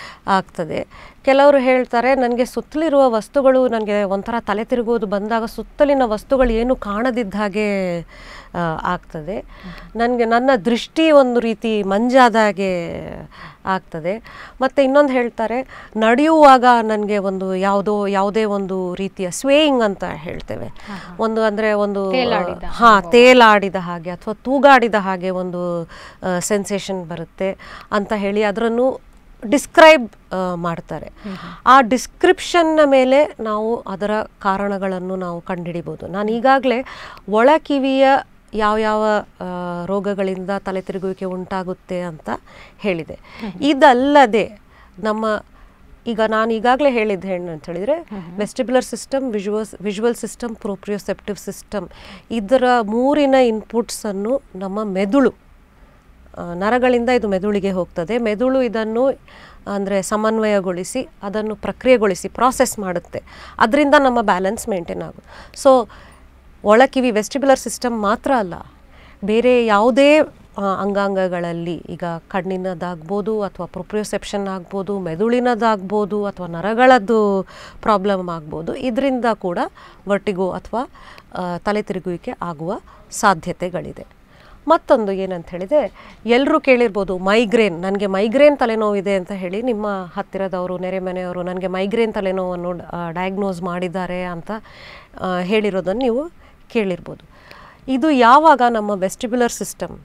ಆಗ್ತದೆ ಕೆಲವರು ಹೇಳ್ತಾರೆ ನನಗೆ ಸುತ್ತಲಿರುವ ವಸ್ತುಗಳು ನನಗೆ ಒಂಥರ ತಲೆ ತಿರುಗುವುದು ಬಂದಾಗ ಸುತ್ತಲಿನ ವಸ್ತುಗಳು ಏನು ಕಾಣದಿದ್ದ ಹಾಗೆ ಆ, ಆಗ್ತದೆ ನನಗೆ ನನ್ನ ದೃಷ್ಟಿ ಒಂದು ರೀತಿ ಮಂಜಾದ ಹಾಗೆ ಆಗ್ತದೆ ಮತ್ತು ಇನ್ನೊಂದು ಹೇಳ್ತಾರೆ ನಡೆಯುವಾಗ ನನಗೆ ಒಂದು ಯಾವುದೋ ಯಾವುದೇ ಒಂದು ರೀತಿಯ ಸ್ವೇಯಿಂಗ್ ಅಂತ ಹೇಳ್ತೇವೆ ಒಂದು ಅಂದರೆ ಒಂದು ತೇಲಾಡಿದ ಹಾ ತೇಲಾಡಿದ ಹಾಗೆ ಅಥವಾ ತೂಗಾಡಿದ ಹಾಗೆ ಒಂದು ಸೆನ್ಸೇಷನ್ ಬರುತ್ತೆ ಅಂತ ಹೇಳಿ ಅದನ್ನು ಡಿಸ್ಕ್ರೈಬ್ ಮಾಡ್ತಾರೆ ಆ ಡಿಸ್ಕ್ರಿಪ್ಷನ್ನ ಮೇಲೆ ನಾವು ಅದರ ಕಾರಣಗಳನ್ನು ನಾವು ಕಂಡುಹಿಡಿಬೋದು ನಾನು ಈಗಾಗಲೇ ಒಳ ಕಿವಿಯ ಯಾವ್ಯಾವ ಆ, ರೋಗಗಳಿಂದ ತಲೆ ತಿರುಗುವಿಕೆ ಉಂಟಾಗುತ್ತೆ ಅಂತ ಹೇಳಿದೆ ಇದಲ್ಲದೆ ನಮ್ಮ ಈಗ ನಾನು ಈಗಾಗಲೇ ಹೇಳಿದ್ದೆ ಏನು ಅಂತ ಹೇಳಿದರೆ vestibular system visuals visual system proprioceptive system ಇದರ ಮೂರಿನ ಇನ್ಪುಟ್ಸನ್ನು ನಮ್ಮ ಮೆದುಳು ಆ, ನರಗಳಿಂದ ಇದು ಮೆದುಳಿಗೆ ಹೋಗ್ತದೆ ಮೆದುಳು ಇದನ್ನು ಅಂದರೆ ಸಮನ್ವಯಗೊಳಿಸಿ ಅದನ್ನು ಪ್ರಕ್ರಿಯೆಗೊಳಿಸಿ ಪ್ರಾಸೆಸ್ ಮಾಡುತ್ತೆ ಅದರಿಂದ ನಮ್ಮ ಬ್ಯಾಲೆನ್ಸ್ ಮೇಂಟೈನ್ ಆಗುತ್ತೆ ಸೊ ಒಳಕಿವಿ ವೆಸ್ಟಿಬ್ಯುಲರ್ ಸಿಸ್ಟಮ್ ಮಾತ್ರ ಅಲ್ಲ ಬೇರೆ ಯಾವುದೇ ಆ, ಅಂಗಾಂಗಗಳಲ್ಲಿ ಈಗ ಕಣ್ಣಿನದಾಗ್ಬೋದು ಅಥವಾ ಪ್ರೊಪ್ರಿಯೋಸೆಪ್ಷನ್ ಆಗ್ಬೋದು ಮೆದುಳಿನದಾಗ್ಬೋದು ಅಥವಾ ನರಗಳದ್ದು ಪ್ರಾಬ್ಲಮ್ ಆಗ್ಬೋದು ಇದರಿಂದ ಕೂಡ ವರ್ಟಿಗೋ ಅಥವಾ ಆ, ತಲೆ ತಿರುಗುವಿಕೆ ಆಗುವ ಸಾಧ್ಯತೆಗಳಿದೆ ಮತ್ತೊಂದು ಏನಂತ ಹೇಳಿದೆ ಎಲ್ಲರೂ ಕೇಳಿರ್ಬೋದು ಮೈಗ್ರೇನ್ ನನಗೆ ಮೈಗ್ರೇನ್ ತಲೆನೋವಿದೆ ಅಂತ ಹೇಳಿ ನಿಮ್ಮ ಹತ್ತಿರದವರು ನೆರೆ ಮನೆಯವರು ನನಗೆ ಮೈಗ್ರೇನ್ ತಲೆನೋವನ್ನು ಡಯಾಗ್ನೋಸ್ ಮಾಡಿದ್ದಾರೆ ಅಂತ ಆ, ಹೇಳಿರೋದನ್ನು ನೀವು ಕೇಳಿರ್ಬೋದು ಇದು ಯಾವಾಗ ನಮ್ಮ ವೆಸ್ಟಿಬ್ಯುಲರ್ ಸಿಸ್ಟಮ್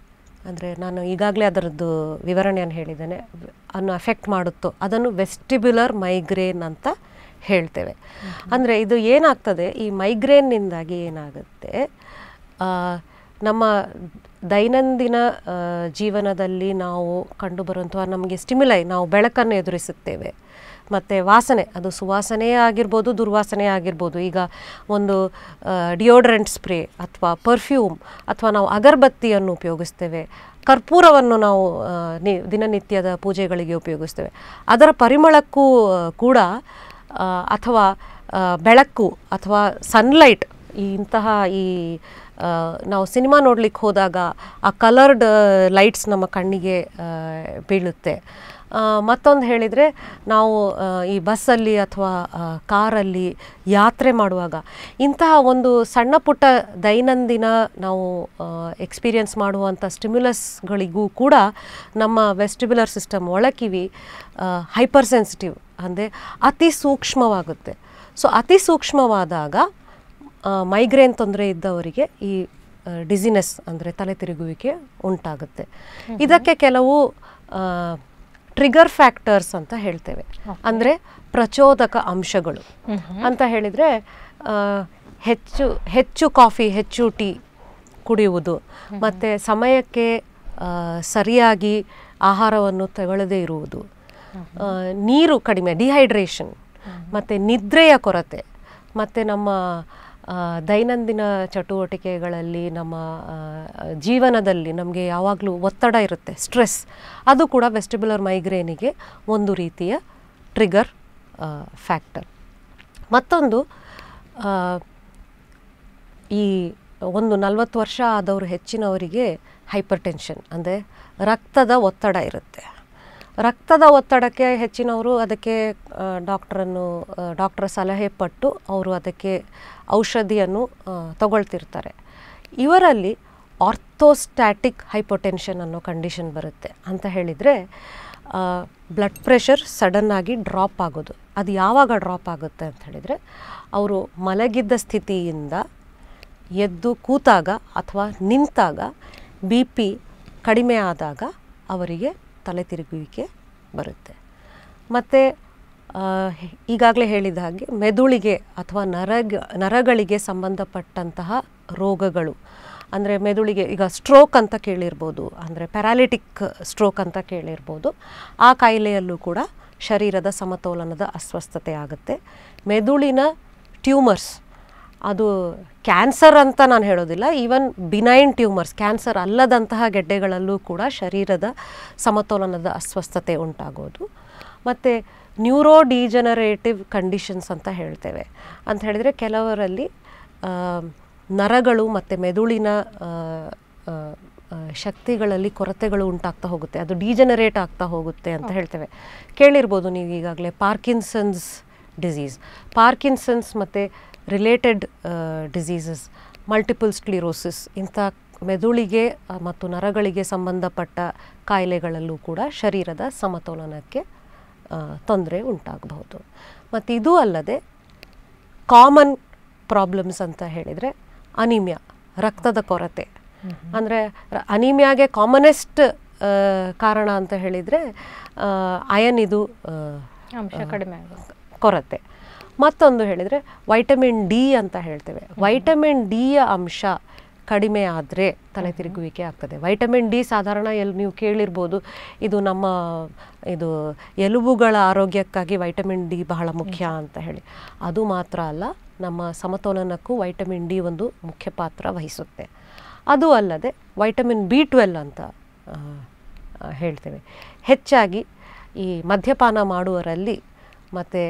ಅಂದರೆ ನಾನು ಈಗಾಗಲೇ ಅದರದ್ದು ವಿವರಣೆಯನ್ನು ಹೇಳಿದ್ದೇನೆ ಅನ್ನು ಅಫೆಕ್ಟ್ ಮಾಡುತ್ತೋ ಅದನ್ನು ವೆಸ್ಟಿಬ್ಯುಲರ್ ಮೈಗ್ರೇನ್ ಅಂತ ಹೇಳ್ತೇವೆ ಅಂದರೆ ಇದು ಏನಾಗ್ತದೆ ಈ ಮೈಗ್ರೇನ್ನಿಂದಾಗಿ ಏನಾಗುತ್ತೆ ಆ, ನಮ್ಮ ದೈನಂದಿನ ಆ, ಜೀವನದಲ್ಲಿ ನಾವು ಕಂಡುಬರುವಂತಹ ನಮಗೆ ಸ್ಟಿಮ್ಯುಲೈ ನಾವು ಬೆಳಕನ್ನು ಎದುರಿಸುತ್ತೇವೆ ಮತ್ತು ವಾಸನೆ ಅದು ಸುವಾಸನೆಯೇ ಆಗಿರ್ಬೋದು ದುರ್ವಾಸನೆ ಆಗಿರ್ಬೋದು ಈಗ ಒಂದು ಡಿಯೋಡ್ರೆಂಟ್ ಸ್ಪ್ರೇ ಅಥವಾ ಪರ್ಫ್ಯೂಮ್ ಅಥವಾ ನಾವು ಅಗರಬತ್ತಿಯನ್ನು ಉಪಯೋಗಿಸ್ತೇವೆ ಕರ್ಪೂರವನ್ನು ನಾವು ಆ, ನಿ ದಿನನಿತ್ಯದ ಪೂಜೆಗಳಿಗೆ ಉಪಯೋಗಿಸ್ತೇವೆ ಅದರ ಪರಿಮಳಕ್ಕೂ ಆ, ಕೂಡ ಆ, ಅಥವಾ ಆ, ಬೆಳಕು ಅಥವಾ ಸನ್ಲೈಟ್ ಈ ಇಂತಹ ಈ ಆ, ನಾವು ಸಿನಿಮಾ ನೋಡ್ಲಿಕ್ಕೆ ಹೋದಾಗ ಆ ಕಲರ್ಡ್ ಲೈಟ್ಸ್ ನಮ್ಮ ಕಣ್ಣಿಗೆ ಆ, ಬೀಳುತ್ತೆ ಮತ್ತೊಂದು ಹೇಳಿದರೆ ನಾವು ಆ, ಈ ಬಸ್ಸಲ್ಲಿ ಅಥವಾ ಆ, ಕಾರಲ್ಲಿ ಯಾತ್ರೆ ಮಾಡುವಾಗ ಇಂತಹ ಒಂದು ಸಣ್ಣ ಪುಟ್ಟ ದೈನಂದಿನ ನಾವು ಎಕ್ಸ್ಪೀರಿಯನ್ಸ್ ಮಾಡುವಂಥ ಸ್ಟಿಮ್ಯುಲಸ್ಗಳಿಗೂ ಕೂಡ ನಮ್ಮ ವೆಸ್ಟಿಬ್ಯುಲರ್ ಸಿಸ್ಟಮ್ ಒಳಕಿವಿ ಹೈಪರ್ ಸೆನ್ಸಿಟಿವ್ ಅಂದರೆ ಅತಿ ಸೂಕ್ಷ್ಮವಾಗುತ್ತೆ ಸೊ ಅತಿ ಸೂಕ್ಷ್ಮವಾದಾಗ ಮೈಗ್ರೇನ್ ತೊಂದರೆ ಇದ್ದವರಿಗೆ ಈ ಡಿಸಿನೆಸ್ ಅಂದರೆ ತಲೆ ತಿರುಗುವಿಕೆ ಉಂಟಾಗುತ್ತೆ ಇದಕ್ಕೆ ಕೆಲವು ಟ್ರಿಗರ್ ಫ್ಯಾಕ್ಟರ್ಸ್ ಅಂತ ಹೇಳ್ತೇವೆ ಅಂದರೆ ಪ್ರಚೋದಕ ಅಂಶಗಳು ಅಂತ ಹೇಳಿದರೆ ಹೆಚ್ಚು ಹೆಚ್ಚು ಕಾಫಿ ಹೆಚ್ಚು ಟೀ ಕುಡಿಯುವುದು ಮತ್ತು ಸಮಯಕ್ಕೆ ಆ, ಸರಿಯಾಗಿ ಆಹಾರವನ್ನು ತಗೊಳ್ಳದೇ ಇರುವುದು ಆ, ನೀರು ಕಡಿಮೆ ಡಿಹೈಡ್ರೇಷನ್ ಮತ್ತು ನಿದ್ರೆಯ ಕೊರತೆ ಮತ್ತು ನಮ್ಮ ಆ, ದೈನಂದಿನ ಚಟುವಟಿಕೆಗಳಲ್ಲಿ ನಮ್ಮ ಆ, ಜೀವನದಲ್ಲಿ ನಮಗೆ ಯಾವಾಗಲೂ ಒತ್ತಡ ಇರುತ್ತೆ ಸ್ಟ್ರೆಸ್ ಅದು ಕೂಡ ವೆಸ್ಟಿಬ್ಯುಲರ್ ಮೈಗ್ರೇನಿಗೆ ಒಂದು ರೀತಿಯ ಟ್ರಿಗರ್ ಫ್ಯಾಕ್ಟರ್ ಮತ್ತೊಂದು ಆ, ಈ ಒಂದು ನಲವತ್ತು ವರ್ಷ ಆದವರು ಹೆಚ್ಚಿನವರಿಗೆ ಹೈಪರ್ ಟೆನ್ಷನ್ ಅಂದರೆ ರಕ್ತದ ಒತ್ತಡ ಇರುತ್ತೆ ರಕ್ತದ ಒತ್ತಡಕ್ಕೆ ಹೆಚ್ಚಿನವರು ಅದಕ್ಕೆ ಆ, ಡಾಕ್ಟ್ರನ್ನು ಆ, ಡಾಕ್ಟರ್ ಸಲಹೆ ಪಟ್ಟು ಅವರು ಅದಕ್ಕೆ ಔಷಧಿಯನ್ನು ಆ, ತಗೊಳ್ತಿರ್ತಾರೆ ಇವರಲ್ಲಿ ಆರ್ಥೋಸ್ಟ್ಯಾಟಿಕ್ ಹೈಪೋಟೆನ್ಷನ್ ಅನ್ನೋ ಕಂಡೀಷನ್ ಬರುತ್ತೆ ಅಂತ ಹೇಳಿದರೆ ಬ್ಲಡ್ ಪ್ರೆಷರ್ ಸಡನ್ನಾಗಿ ಡ್ರಾಪ್ ಆಗೋದು ಅದು ಯಾವಾಗ ಡ್ರಾಪ್ ಆಗುತ್ತೆ ಅಂತ ಹೇಳಿದರೆ ಅವರು ಮಲಗಿದ್ದ ಸ್ಥಿತಿಯಿಂದ ಎದ್ದು ಕೂತಾಗ ಅಥವಾ ನಿಂತಾಗ ಬಿ ಪಿ ಕಡಿಮೆ ಆದಾಗ ಅವರಿಗೆ ತಲೆ ತಿರುಗುವಿಕೆ ಬರುತ್ತೆ ಮತ್ತು ಈಗಾಗಲೇ ಹೇಳಿದ ಹಾಗೆ ಮೆದುಳಿಗೆ ಅಥವಾ ನರಗ ನರಗಳಿಗೆ ಸಂಬಂಧಪಟ್ಟಂತಹ ರೋಗಗಳು ಅಂದರೆ ಮೆದುಳಿಗೆ ಈಗ ಸ್ಟ್ರೋಕ್ ಅಂತ ಕೇಳಿರ್ಬೋದು ಅಂದರೆ ಪ್ಯಾರಾಲಿಟಿಕ್ ಸ್ಟ್ರೋಕ್ ಅಂತ ಕೇಳಿರ್ಬೋದು ಆ ಕಾಯಿಲೆಯಲ್ಲೂ ಕೂಡ ಶರೀರದ ಸಮತೋಲನದ ಅಸ್ವಸ್ಥತೆ ಆಗುತ್ತೆ ಮೆದುಳಿನ ಟ್ಯೂಮರ್ಸ್ ಅದು ಕ್ಯಾನ್ಸರ್ ಅಂತ ನಾನು ಹೇಳೋದಿಲ್ಲ ಈವನ್ ಬಿನೈನ್ ಟ್ಯೂಮರ್ಸ್ ಕ್ಯಾನ್ಸರ್ ಅಲ್ಲದಂತಹ ಗೆಡ್ಡೆಗಳಲ್ಲೂ ಕೂಡ ಶರೀರದ ಸಮತೋಲನದ ಅಸ್ವಸ್ಥತೆ ಉಂಟಾಗೋದು ಮತ್ತು ನ್ಯೂರೋ ಡಿಜನರೇಟಿವ್ ಕಂಡೀಷನ್ಸ್ ಅಂತ ಹೇಳ್ತೇವೆ ಅಂತ ಹೇಳಿದರೆ ಕೆಲವರಲ್ಲಿ ಆ, ನರಗಳು ಮತ್ತು ಮೆದುಳಿನ ಆ, ಆ, ಆ, ಶಕ್ತಿಗಳಲ್ಲಿ ಕೊರತೆಗಳು ಉಂಟಾಗ್ತಾ ಹೋಗುತ್ತೆ ಅದು ಡಿಜನರೇಟ್ ಆಗ್ತಾ ಹೋಗುತ್ತೆ ಅಂತ ಹೇಳ್ತೇವೆ ಕೇಳಿರ್ಬೋದು ನೀವು ಈಗಾಗಲೇ ಪಾರ್ಕಿನ್ಸನ್ಸ್ ಡಿಸೀಸ್ ಪಾರ್ಕಿನ್ಸನ್ಸ್ ಮತ್ತು ರಿಲೇಟೆಡ್ ಡಿಸೀಸಸ್ ಮಲ್ಟಿಪಲ್ ಸ್ಕ್ಲಿರೋಸಿಸ್ ಇಂಥ ಮೆದುಳಿಗೆ ಆ, ಮತ್ತು ನರಗಳಿಗೆ ಸಂಬಂಧಪಟ್ಟ ಕಾಯಿಲೆಗಳಲ್ಲೂ ಕೂಡ ಶರೀರದ ಸಮತೋಲನಕ್ಕೆ ತೊಂದರೆ ಉಂಟಾಗಬಹುದು ಮತ್ತು ಇದೂ ಅಲ್ಲದೆ ಕಾಮನ್ ಪ್ರಾಬ್ಲಮ್ಸ್ ಅಂತ ಹೇಳಿದರೆ ಅನಿಮಿಯಾ ರಕ್ತದ ಕೊರತೆ ಅಂದರೆ ಅನಿಮಿಯಾಗೆ ಕಾಮನೆಸ್ಟ್ ಕಾರಣ ಅಂತ ಹೇಳಿದರೆ ಅಯನ್ ಇದು ಆ, ಅಂಶ ಕಡಿಮೆ ಆಗುತ್ತೆ ಕೊರತೆ ಮತ್ತೊಂದು ಹೇಳಿದರೆ ವೈಟಮಿನ್ ಡಿ ಅಂತ ಹೇಳ್ತೇವೆ ವೈಟಮಿನ್ ಡಿಯ ಅಂಶ ಕಡಿಮೆ ಆದರೆ ತಲೆ ತಿರುಗುವಿಕೆ ಆಗ್ತದೆ ವೈಟಮಿನ್ ಡಿ ಸಾಧಾರಣ ಎಲ್ಲಿ ನೀವು ಕೇಳಿರ್ಬೋದು ಇದು ನಮ್ಮ ಇದು ಎಲುಬುಗಳ ಆರೋಗ್ಯಕ್ಕಾಗಿ ವೈಟಮಿನ್ ಡಿ ಬಹಳ ಮುಖ್ಯ ಅಂತ ಹೇಳಿ ಅದು ಮಾತ್ರ ಅಲ್ಲ ನಮ್ಮ ಸಮತೋಲನಕ್ಕೂ ವೈಟಮಿನ್ ಡಿ ಒಂದು ಮುಖ್ಯ ಪಾತ್ರ ವಹಿಸುತ್ತೆ ಅದು ಅಲ್ಲದೆ ವೈಟಮಿನ್ ಬಿ ಟ್ವೆಲ್ ಅಂತ ಆ, ಆ, ಹೇಳ್ತೇವೆ ಹೆಚ್ಚಾಗಿ ಈ ಮದ್ಯಪಾನ ಮಾಡುವರಲ್ಲಿ ಮತ್ತು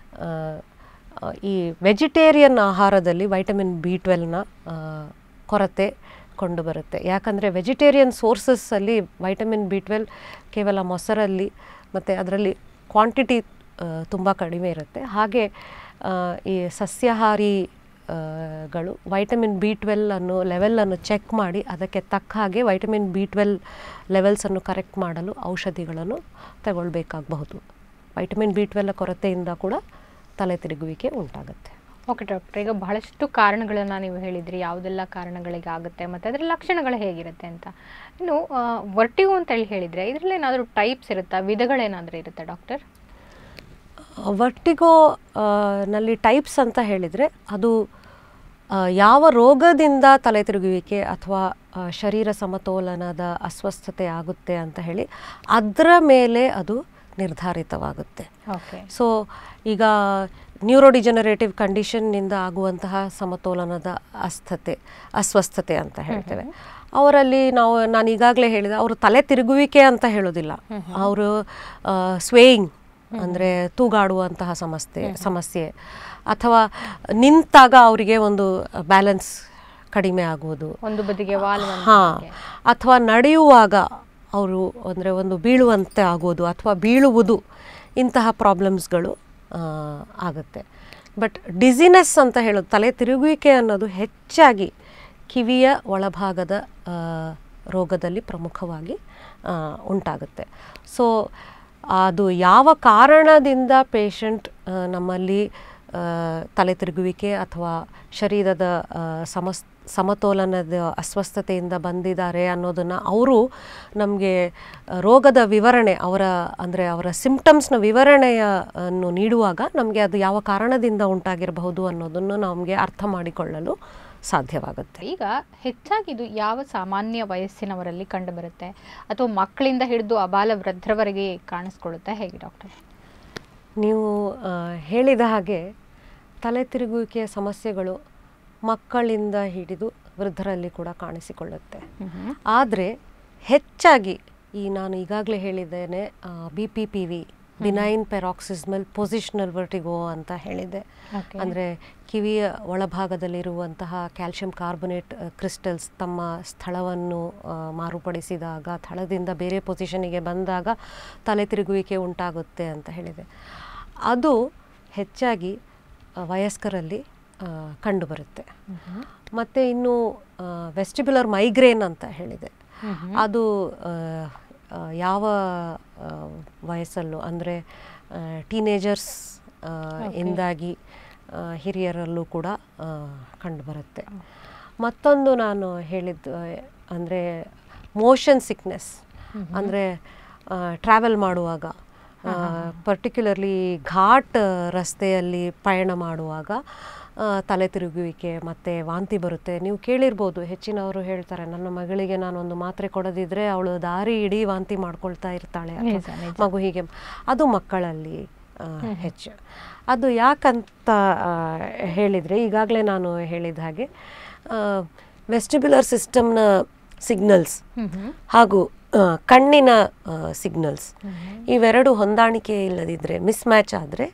ಈ ವೆಜಿಟೇರಿಯನ್ ಆಹಾರದಲ್ಲಿ ವೈಟಮಿನ್ ಬಿ ಟ್ವೆಲ್ನ ಕೊರತೆ ಕಂಡುಬರುತ್ತೆ ಯಾಕಂದರೆ ವೆಜಿಟೇರಿಯನ್ ಸೋರ್ಸಸ್ಸಲ್ಲಿ ವೈಟಮಿನ್ ಬಿ ಟ್ವೆಲ್ ಕೇವಲ ಮೊಸರಲ್ಲಿ ಮತ್ತು ಅದರಲ್ಲಿ ಕ್ವಾಂಟಿಟಿ ತುಂಬ ಕಡಿಮೆ ಇರುತ್ತೆ ಹಾಗೆ ಆ, ಈ ಸಸ್ಯಾಹಾರಿ ಆ, ಗಳು ವೈಟಮಿನ್ ಬಿ ಟ್ವೆಲ್ ಅನ್ನು ಲೆವೆಲನ್ನು ಚೆಕ್ ಮಾಡಿ ಅದಕ್ಕೆ ತಕ್ಕ ಹಾಗೆ ವೈಟಮಿನ್ ಬಿ ಟ್ವೆಲ್ ಲೆವೆಲ್ಸನ್ನು ಕರೆಕ್ಟ್ ಮಾಡಲು ಔಷಧಿಗಳನ್ನು ತಗೊಳ್ಬೇಕಾಗಬಹುದು ವೈಟಮಿನ್ ಬಿ ಟ್ವೆಲ್ ಕೊರತೆಯಿಂದ ಕೂಡ ತಲೆ ತಿರುಗುವಿಕೆ ಉಂಟಾಗುತ್ತೆ ಓಕೆ ಡಾಕ್ಟರ್ ಈಗ ಬಹಳಷ್ಟು ಕಾರಣಗಳನ್ನು ನೀವು ಹೇಳಿದ್ರಿ ಯಾವುದೆಲ್ಲ ಕಾರಣಗಳಿಗೆ ಆಗುತ್ತೆ ಮತ್ತು ಅದರ ಲಕ್ಷಣಗಳು ಹೇಗಿರುತ್ತೆ ಅಂತ ಇನ್ನು ವರ್ಟಿಗೋ ಅಂತ ಹೇಳಿ ಹೇಳಿದರೆ ಇದರಲ್ಲಿ ಏನಾದರೂ ಟೈಪ್ಸ್ ಇರುತ್ತಾ ವಿಧಗಳೇನಾದರೂ ಇರುತ್ತಾ ಡಾಕ್ಟರ್ ವರ್ಟಿಗೋ ನಲ್ಲಿ ಟೈಪ್ಸ್ ಅಂತ ಹೇಳಿದರೆ ಅದು ಆ, ಯಾವ ರೋಗದಿಂದ ತಲೆ ತಿರುಗುವಿಕೆ ಅಥವಾ ಆ, ಶರೀರ ಸಮತೋಲನದ ಅಸ್ವಸ್ಥತೆ ಆಗುತ್ತೆ ಅಂತ ಹೇಳಿ ಅದರ ಮೇಲೆ ಅದು ನಿರ್ಧಾರಿತವಾಗುತ್ತೆ ಓಕೆ ಸೊ ಈಗ ನ್ಯೂರೋಡಿಜನರೇಟಿವ್ ಕಂಡೀಷನ್ನಿಂದ ಆಗುವಂತಹ ಸಮತೋಲನದ ಅಸ್ಥತೆ ಅಸ್ವಸ್ಥತೆ ಅಂತ ಹೇಳ್ತೇವೆ ಅವರಲ್ಲಿ ನಾವು ನಾನು ಈಗಾಗಲೇ ಹೇಳಿದೆ ಅವರು ತಲೆ ತಿರುಗುವಿಕೆ ಅಂತ ಹೇಳೋದಿಲ್ಲ ಅವರು ಸ್ವೇಯಿಂಗ್ ಅಂದರೆ ತೂಗಾಡುವಂತಹ ಸಮಸ್ಯೆ ಸಮಸ್ಯೆ ಅಥವಾ ನಿಂತಾಗ ಅವರಿಗೆ ಒಂದು ಬ್ಯಾಲೆನ್ಸ್ ಕಡಿಮೆ ಆಗುವುದು ಒಂದು ಬದಿಗೆ ವಾಲ್ ಹಾಂ ಅಥವಾ ನಡೆಯುವಾಗ ಅವರು ಅಂದರೆ ಒಂದು ಬೀಳುವಂತೆ ಆಗೋದು ಅಥವಾ ಬೀಳುವುದು ಇಂತಹ ಪ್ರಾಬ್ಲಮ್ಸ್ಗಳು ಆಗುತ್ತೆ ಬಟ್ ಡಿಸಿನೆಸ್ ಅಂತ ಹೇಳೋದು ತಲೆ ತಿರುಗುವಿಕೆ ಅನ್ನೋದು ಹೆಚ್ಚಾಗಿ ಕಿವಿಯ ಒಳಭಾಗದ ಆ, ರೋಗದಲ್ಲಿ ಪ್ರಮುಖವಾಗಿ ಆ, ಉಂಟಾಗುತ್ತೆ ಸೊ ಅದು ಯಾವ ಕಾರಣದಿಂದ ಪೇಷಂಟ್ ನಮ್ಮಲ್ಲಿ ಆ, ತಲೆ ತಿರುಗುವಿಕೆ ಅಥವಾ ಶರೀರದ ಆ, ಸಮಸ್ ಸಮತೋಲನದ ಅಸ್ವಸ್ಥತೆಯಿಂದ ಬಂದಿದ್ದಾರೆ ಅನ್ನೋದನ್ನು ಅವರು ನಮಗೆ ರೋಗದ ವಿವರಣೆ ಅವರ ಅಂದರೆ ಅವರ ಸಿಂಪ್ಟಮ್ಸ್ನ ವಿವರಣೆಯ ಅನ್ನು ನೀಡುವಾಗ ನಮಗೆ ಅದು ಯಾವ ಕಾರಣದಿಂದ ಉಂಟಾಗಿರಬಹುದು ಅನ್ನೋದನ್ನು ನಮಗೆ ಅರ್ಥ ಮಾಡಿಕೊಳ್ಳಲು ಸಾಧ್ಯವಾಗುತ್ತೆ ಈಗ ಹೆಚ್ಚಾಗಿ ಇದು ಯಾವ ಸಾಮಾನ್ಯ ವಯಸ್ಸಿನವರಲ್ಲಿ ಕಂಡುಬರುತ್ತೆ ಅಥವಾ ಮಕ್ಕಳಿಂದ ಹಿಡಿದು ಅಬಾಲ ವೃದ್ಧರವರೆಗೆ ಕಾಣಿಸ್ಕೊಳ್ಳುತ್ತಾ ಹೇಗೆ ಡಾಕ್ಟರ್ ನೀವು ಆ, ಹೇಳಿದ ಹಾಗೆ ತಲೆ ತಿರುಗುವಿಕೆಯ ಸಮಸ್ಯೆಗಳು ಮಕ್ಕಳಿಂದ ಹಿಡಿದು ವೃದ್ಧರಲ್ಲಿ ಕೂಡ ಕಾಣಿಸಿಕೊಳ್ಳುತ್ತೆ ಆದರೆ ಹೆಚ್ಚಾಗಿ ಈ ನಾನು ಈಗಾಗಲೇ ಹೇಳಿದ್ದೇನೆ B P P V benign paroxysmal positional vertigo ಅಂತ ಹೇಳಿದೆ Okay. ಅಂದರೆ ಕಿವಿಯ ಒಳಭಾಗದಲ್ಲಿರುವಂತಹ ಕ್ಯಾಲ್ಶಿಯಂ ಕಾರ್ಬೊನೇಟ್ ಕ್ರಿಸ್ಟಲ್ಸ್ ತಮ್ಮ ಸ್ಥಳವನ್ನು ಆ, ಮಾರುಪಡಿಸಿದಾಗ ಸ್ಥಳದಿಂದ ಬೇರೆ ಪೊಸಿಷನಿಗೆ ಬಂದಾಗ ತಲೆ ತಿರುಗುವಿಕೆ ಉಂಟಾಗುತ್ತೆ ಅಂತ ಹೇಳಿದೆ ಅದು ಹೆಚ್ಚಾಗಿ ಆ, ವಯಸ್ಕರಲ್ಲಿ ಆ, ಕಂಡುಬರುತ್ತೆ ಮತ್ತು ಇನ್ನು ವೆಸ್ಟಿಬ್ಯುಲರ್ ಮೈಗ್ರೇನ್ ಅಂತ ಹೇಳಿದೆ ಅದು ಆ, ಆ, ಯಾವ ಆ, ವಯಸ್ಸಲ್ಲೂ ಅಂದರೆ ಟೀನೇಜರ್ಸ್ ಇಂದಾಗಿ ಆ, ಹಿರಿಯರಲ್ಲೂ ಕೂಡ ಆ, ಕಂಡುಬರುತ್ತೆ ಮತ್ತೊಂದು ನಾನು ಹೇಳಿದ್ದು ಅಂದರೆ ಮೋಷನ್ ಸಿಕ್ನೆಸ್ ಅಂದರೆ ಟ್ರಾವೆಲ್ ಮಾಡುವಾಗ ಪರ್ಟಿಕ್ಯುಲರ್ಲಿ ಘಾಟ್ ರಸ್ತೆಯಲ್ಲಿ ಪಯಣ ಮಾಡುವಾಗ ಆ, ತಲೆ ತಿರುಗುವಿಕೆ ಮತ್ತು ವಾಂತಿ ಬರುತ್ತೆ ನೀವು ಕೇಳಿರ್ಬೋದು ಹೆಚ್ಚಿನವರು ಹೇಳ್ತಾರೆ ನನ್ನ ಮಗಳಿಗೆ ನಾನೊಂದು ಮಾತ್ರೆ ಕೊಡದಿದ್ರೆ ಅವಳು ದಾರಿ ಇಡೀ ವಾಂತಿ ಮಾಡ್ಕೊಳ್ತಾ ಇರ್ತಾಳೆ ಅಥವಾ ನಿಜ, ನಿಜ. ಮಗು ಹೀಗೆ ಅದು ಮಕ್ಕಳಲ್ಲಿ ಆ, ಹೆಚ್ಚು ಅದು ಯಾಕಂತ ಆ, ಹೇಳಿದರೆ ಈಗಾಗಲೇ ನಾನು ಹೇಳಿದ ಹಾಗೆ ವೆಸ್ಟಿಬ್ಯುಲರ್ ಸಿಸ್ಟಮ್ನ ಸಿಗ್ನಲ್ಸ್ ಹಾಗೂ ಆ, ಕಣ್ಣಿನ ಸಿಗ್ನಲ್ಸ್ ಇವೆರಡು ಹೊಂದಾಣಿಕೆ ಇಲ್ಲದಿದ್ದರೆ ಮಿಸ್ ಮ್ಯಾಚ್ ಆದರೆ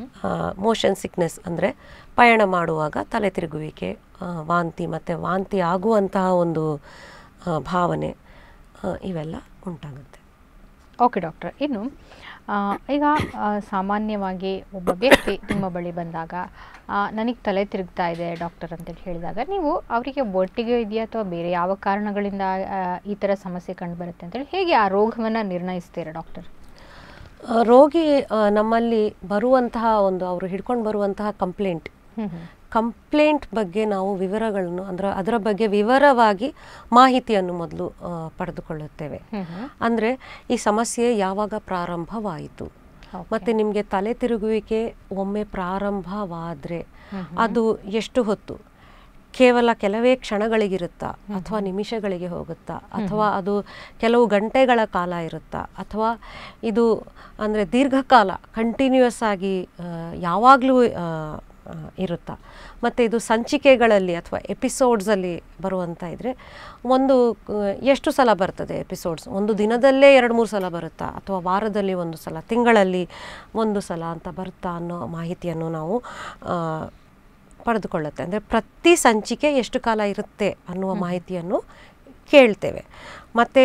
ಮೋಷನ್ ಸಿಕ್ನೆಸ್ ಅಂದರೆ ಪಯಣ ಮಾಡುವಾಗ ತಲೆ ತಿರುಗುವಿಕೆ ಆ, ವಾಂತಿ ಮತ್ತು ವಾಂತಿ ಆಗುವಂತಹ ಒಂದು ಆ, ಭಾವನೆ ಆ, ಇವೆಲ್ಲ ಉಂಟಾಗುತ್ತೆ ಓಕೆ ಡಾಕ್ಟರ್ ಇನ್ನು ಆ, ಈಗ ಆ, ಸಾಮಾನ್ಯವಾಗಿ ಒಬ್ಬ ವ್ಯಕ್ತಿ ನಿಮ್ಮ ಬಳಿ ಬಂದಾಗ ನನಗೆ ತಲೆ ತಿರುಗ್ತಾ ಇದೆ ಡಾಕ್ಟರ್ ಅಂತೇಳಿ ಹೇಳಿದಾಗ ನೀವು ಅವರಿಗೆ ಒಟ್ಟಿಗೆ ಇದೆಯಾ ಅಥವಾ ಬೇರೆ ಯಾವ ಕಾರಣಗಳಿಂದ ಆ, ಈ ಥರ ಸಮಸ್ಯೆ ಕಂಡುಬರುತ್ತೆ ಅಂತೇಳಿ ಹೇಗೆ ಆ ರೋಗವನ್ನು ನಿರ್ಣಯಿಸ್ತೀರಾ ಡಾಕ್ಟರ್ ಆ, ರೋಗಿ ಆ, ನಮ್ಮಲ್ಲಿ ಬರುವಂತಹ ಒಂದು ಅವರು ಹಿಡ್ಕೊಂಡು ಬರುವಂತಹ ಕಂಪ್ಲೇಂಟ್ ಕಂಪ್ಲೇಂಟ್ ಬಗ್ಗೆ ನಾವು ವಿವರಗಳನ್ನು ಅಂದರೆ ಅದರ ಬಗ್ಗೆ ವಿವರವಾಗಿ ಮಾಹಿತಿಯನ್ನು ಮೊದಲು ಆ, ಪಡೆದುಕೊಳ್ಳುತ್ತೇವೆ ಅಂದರೆ ಈ ಸಮಸ್ಯೆ ಯಾವಾಗ ಪ್ರಾರಂಭವಾಯಿತು Okay. ಮತ್ತು ನಿಮಗೆ ತಲೆ ತಿರುಗುವಿಕೆ ಒಮ್ಮೆ ಪ್ರಾರಂಭವಾದರೆ ಅದು ಎಷ್ಟು ಹೊತ್ತು ಕೇವಲ ಕೆಲವೇ ಕ್ಷಣಗಳಿಗಿರುತ್ತಾ ಅಥವಾ ನಿಮಿಷಗಳಿಗೆ ಹೋಗುತ್ತಾ ಅಥವಾ ಅದು ಕೆಲವು ಗಂಟೆಗಳ ಕಾಲ ಇರುತ್ತಾ ಅಥವಾ ಇದು ಅಂದರೆ ದೀರ್ಘಕಾಲ ಕಂಟಿನ್ಯೂಯಸ್ ಆಗಿ ಯಾವಾಗಲೂ ಇರುತ್ತಾ ಮತ್ತು ಇದು ಸಂಚಿಕೆಗಳಲ್ಲಿ ಅಥವಾ ಎಪಿಸೋಡ್ಸಲ್ಲಿ ಬರುವಂತ ಇದ್ದರೆ ಒಂದು ಆ, ಎಷ್ಟು ಸಲ ಬರ್ತದೆ ಎಪಿಸೋಡ್ಸ್ ಒಂದು ದಿನದಲ್ಲೇ ಎರಡು ಮೂರು ಸಲ ಬರುತ್ತಾ ಅಥವಾ ವಾರದಲ್ಲಿ ಒಂದು ಸಲ ತಿಂಗಳಲ್ಲಿ ಒಂದು ಸಲ ಅಂತ ಬರುತ್ತಾ ಅನ್ನೋ ಮಾಹಿತಿಯನ್ನು ನಾವು ಆ, ಪಡೆದುಕೊಳ್ಳುತ್ತೆ ಅಂದರೆ ಪ್ರತಿ ಸಂಚಿಕೆ ಎಷ್ಟು ಕಾಲ ಇರುತ್ತೆ ಅನ್ನುವ ಮಾಹಿತಿಯನ್ನು ಕೇಳ್ತೇವೆ ಮತ್ತು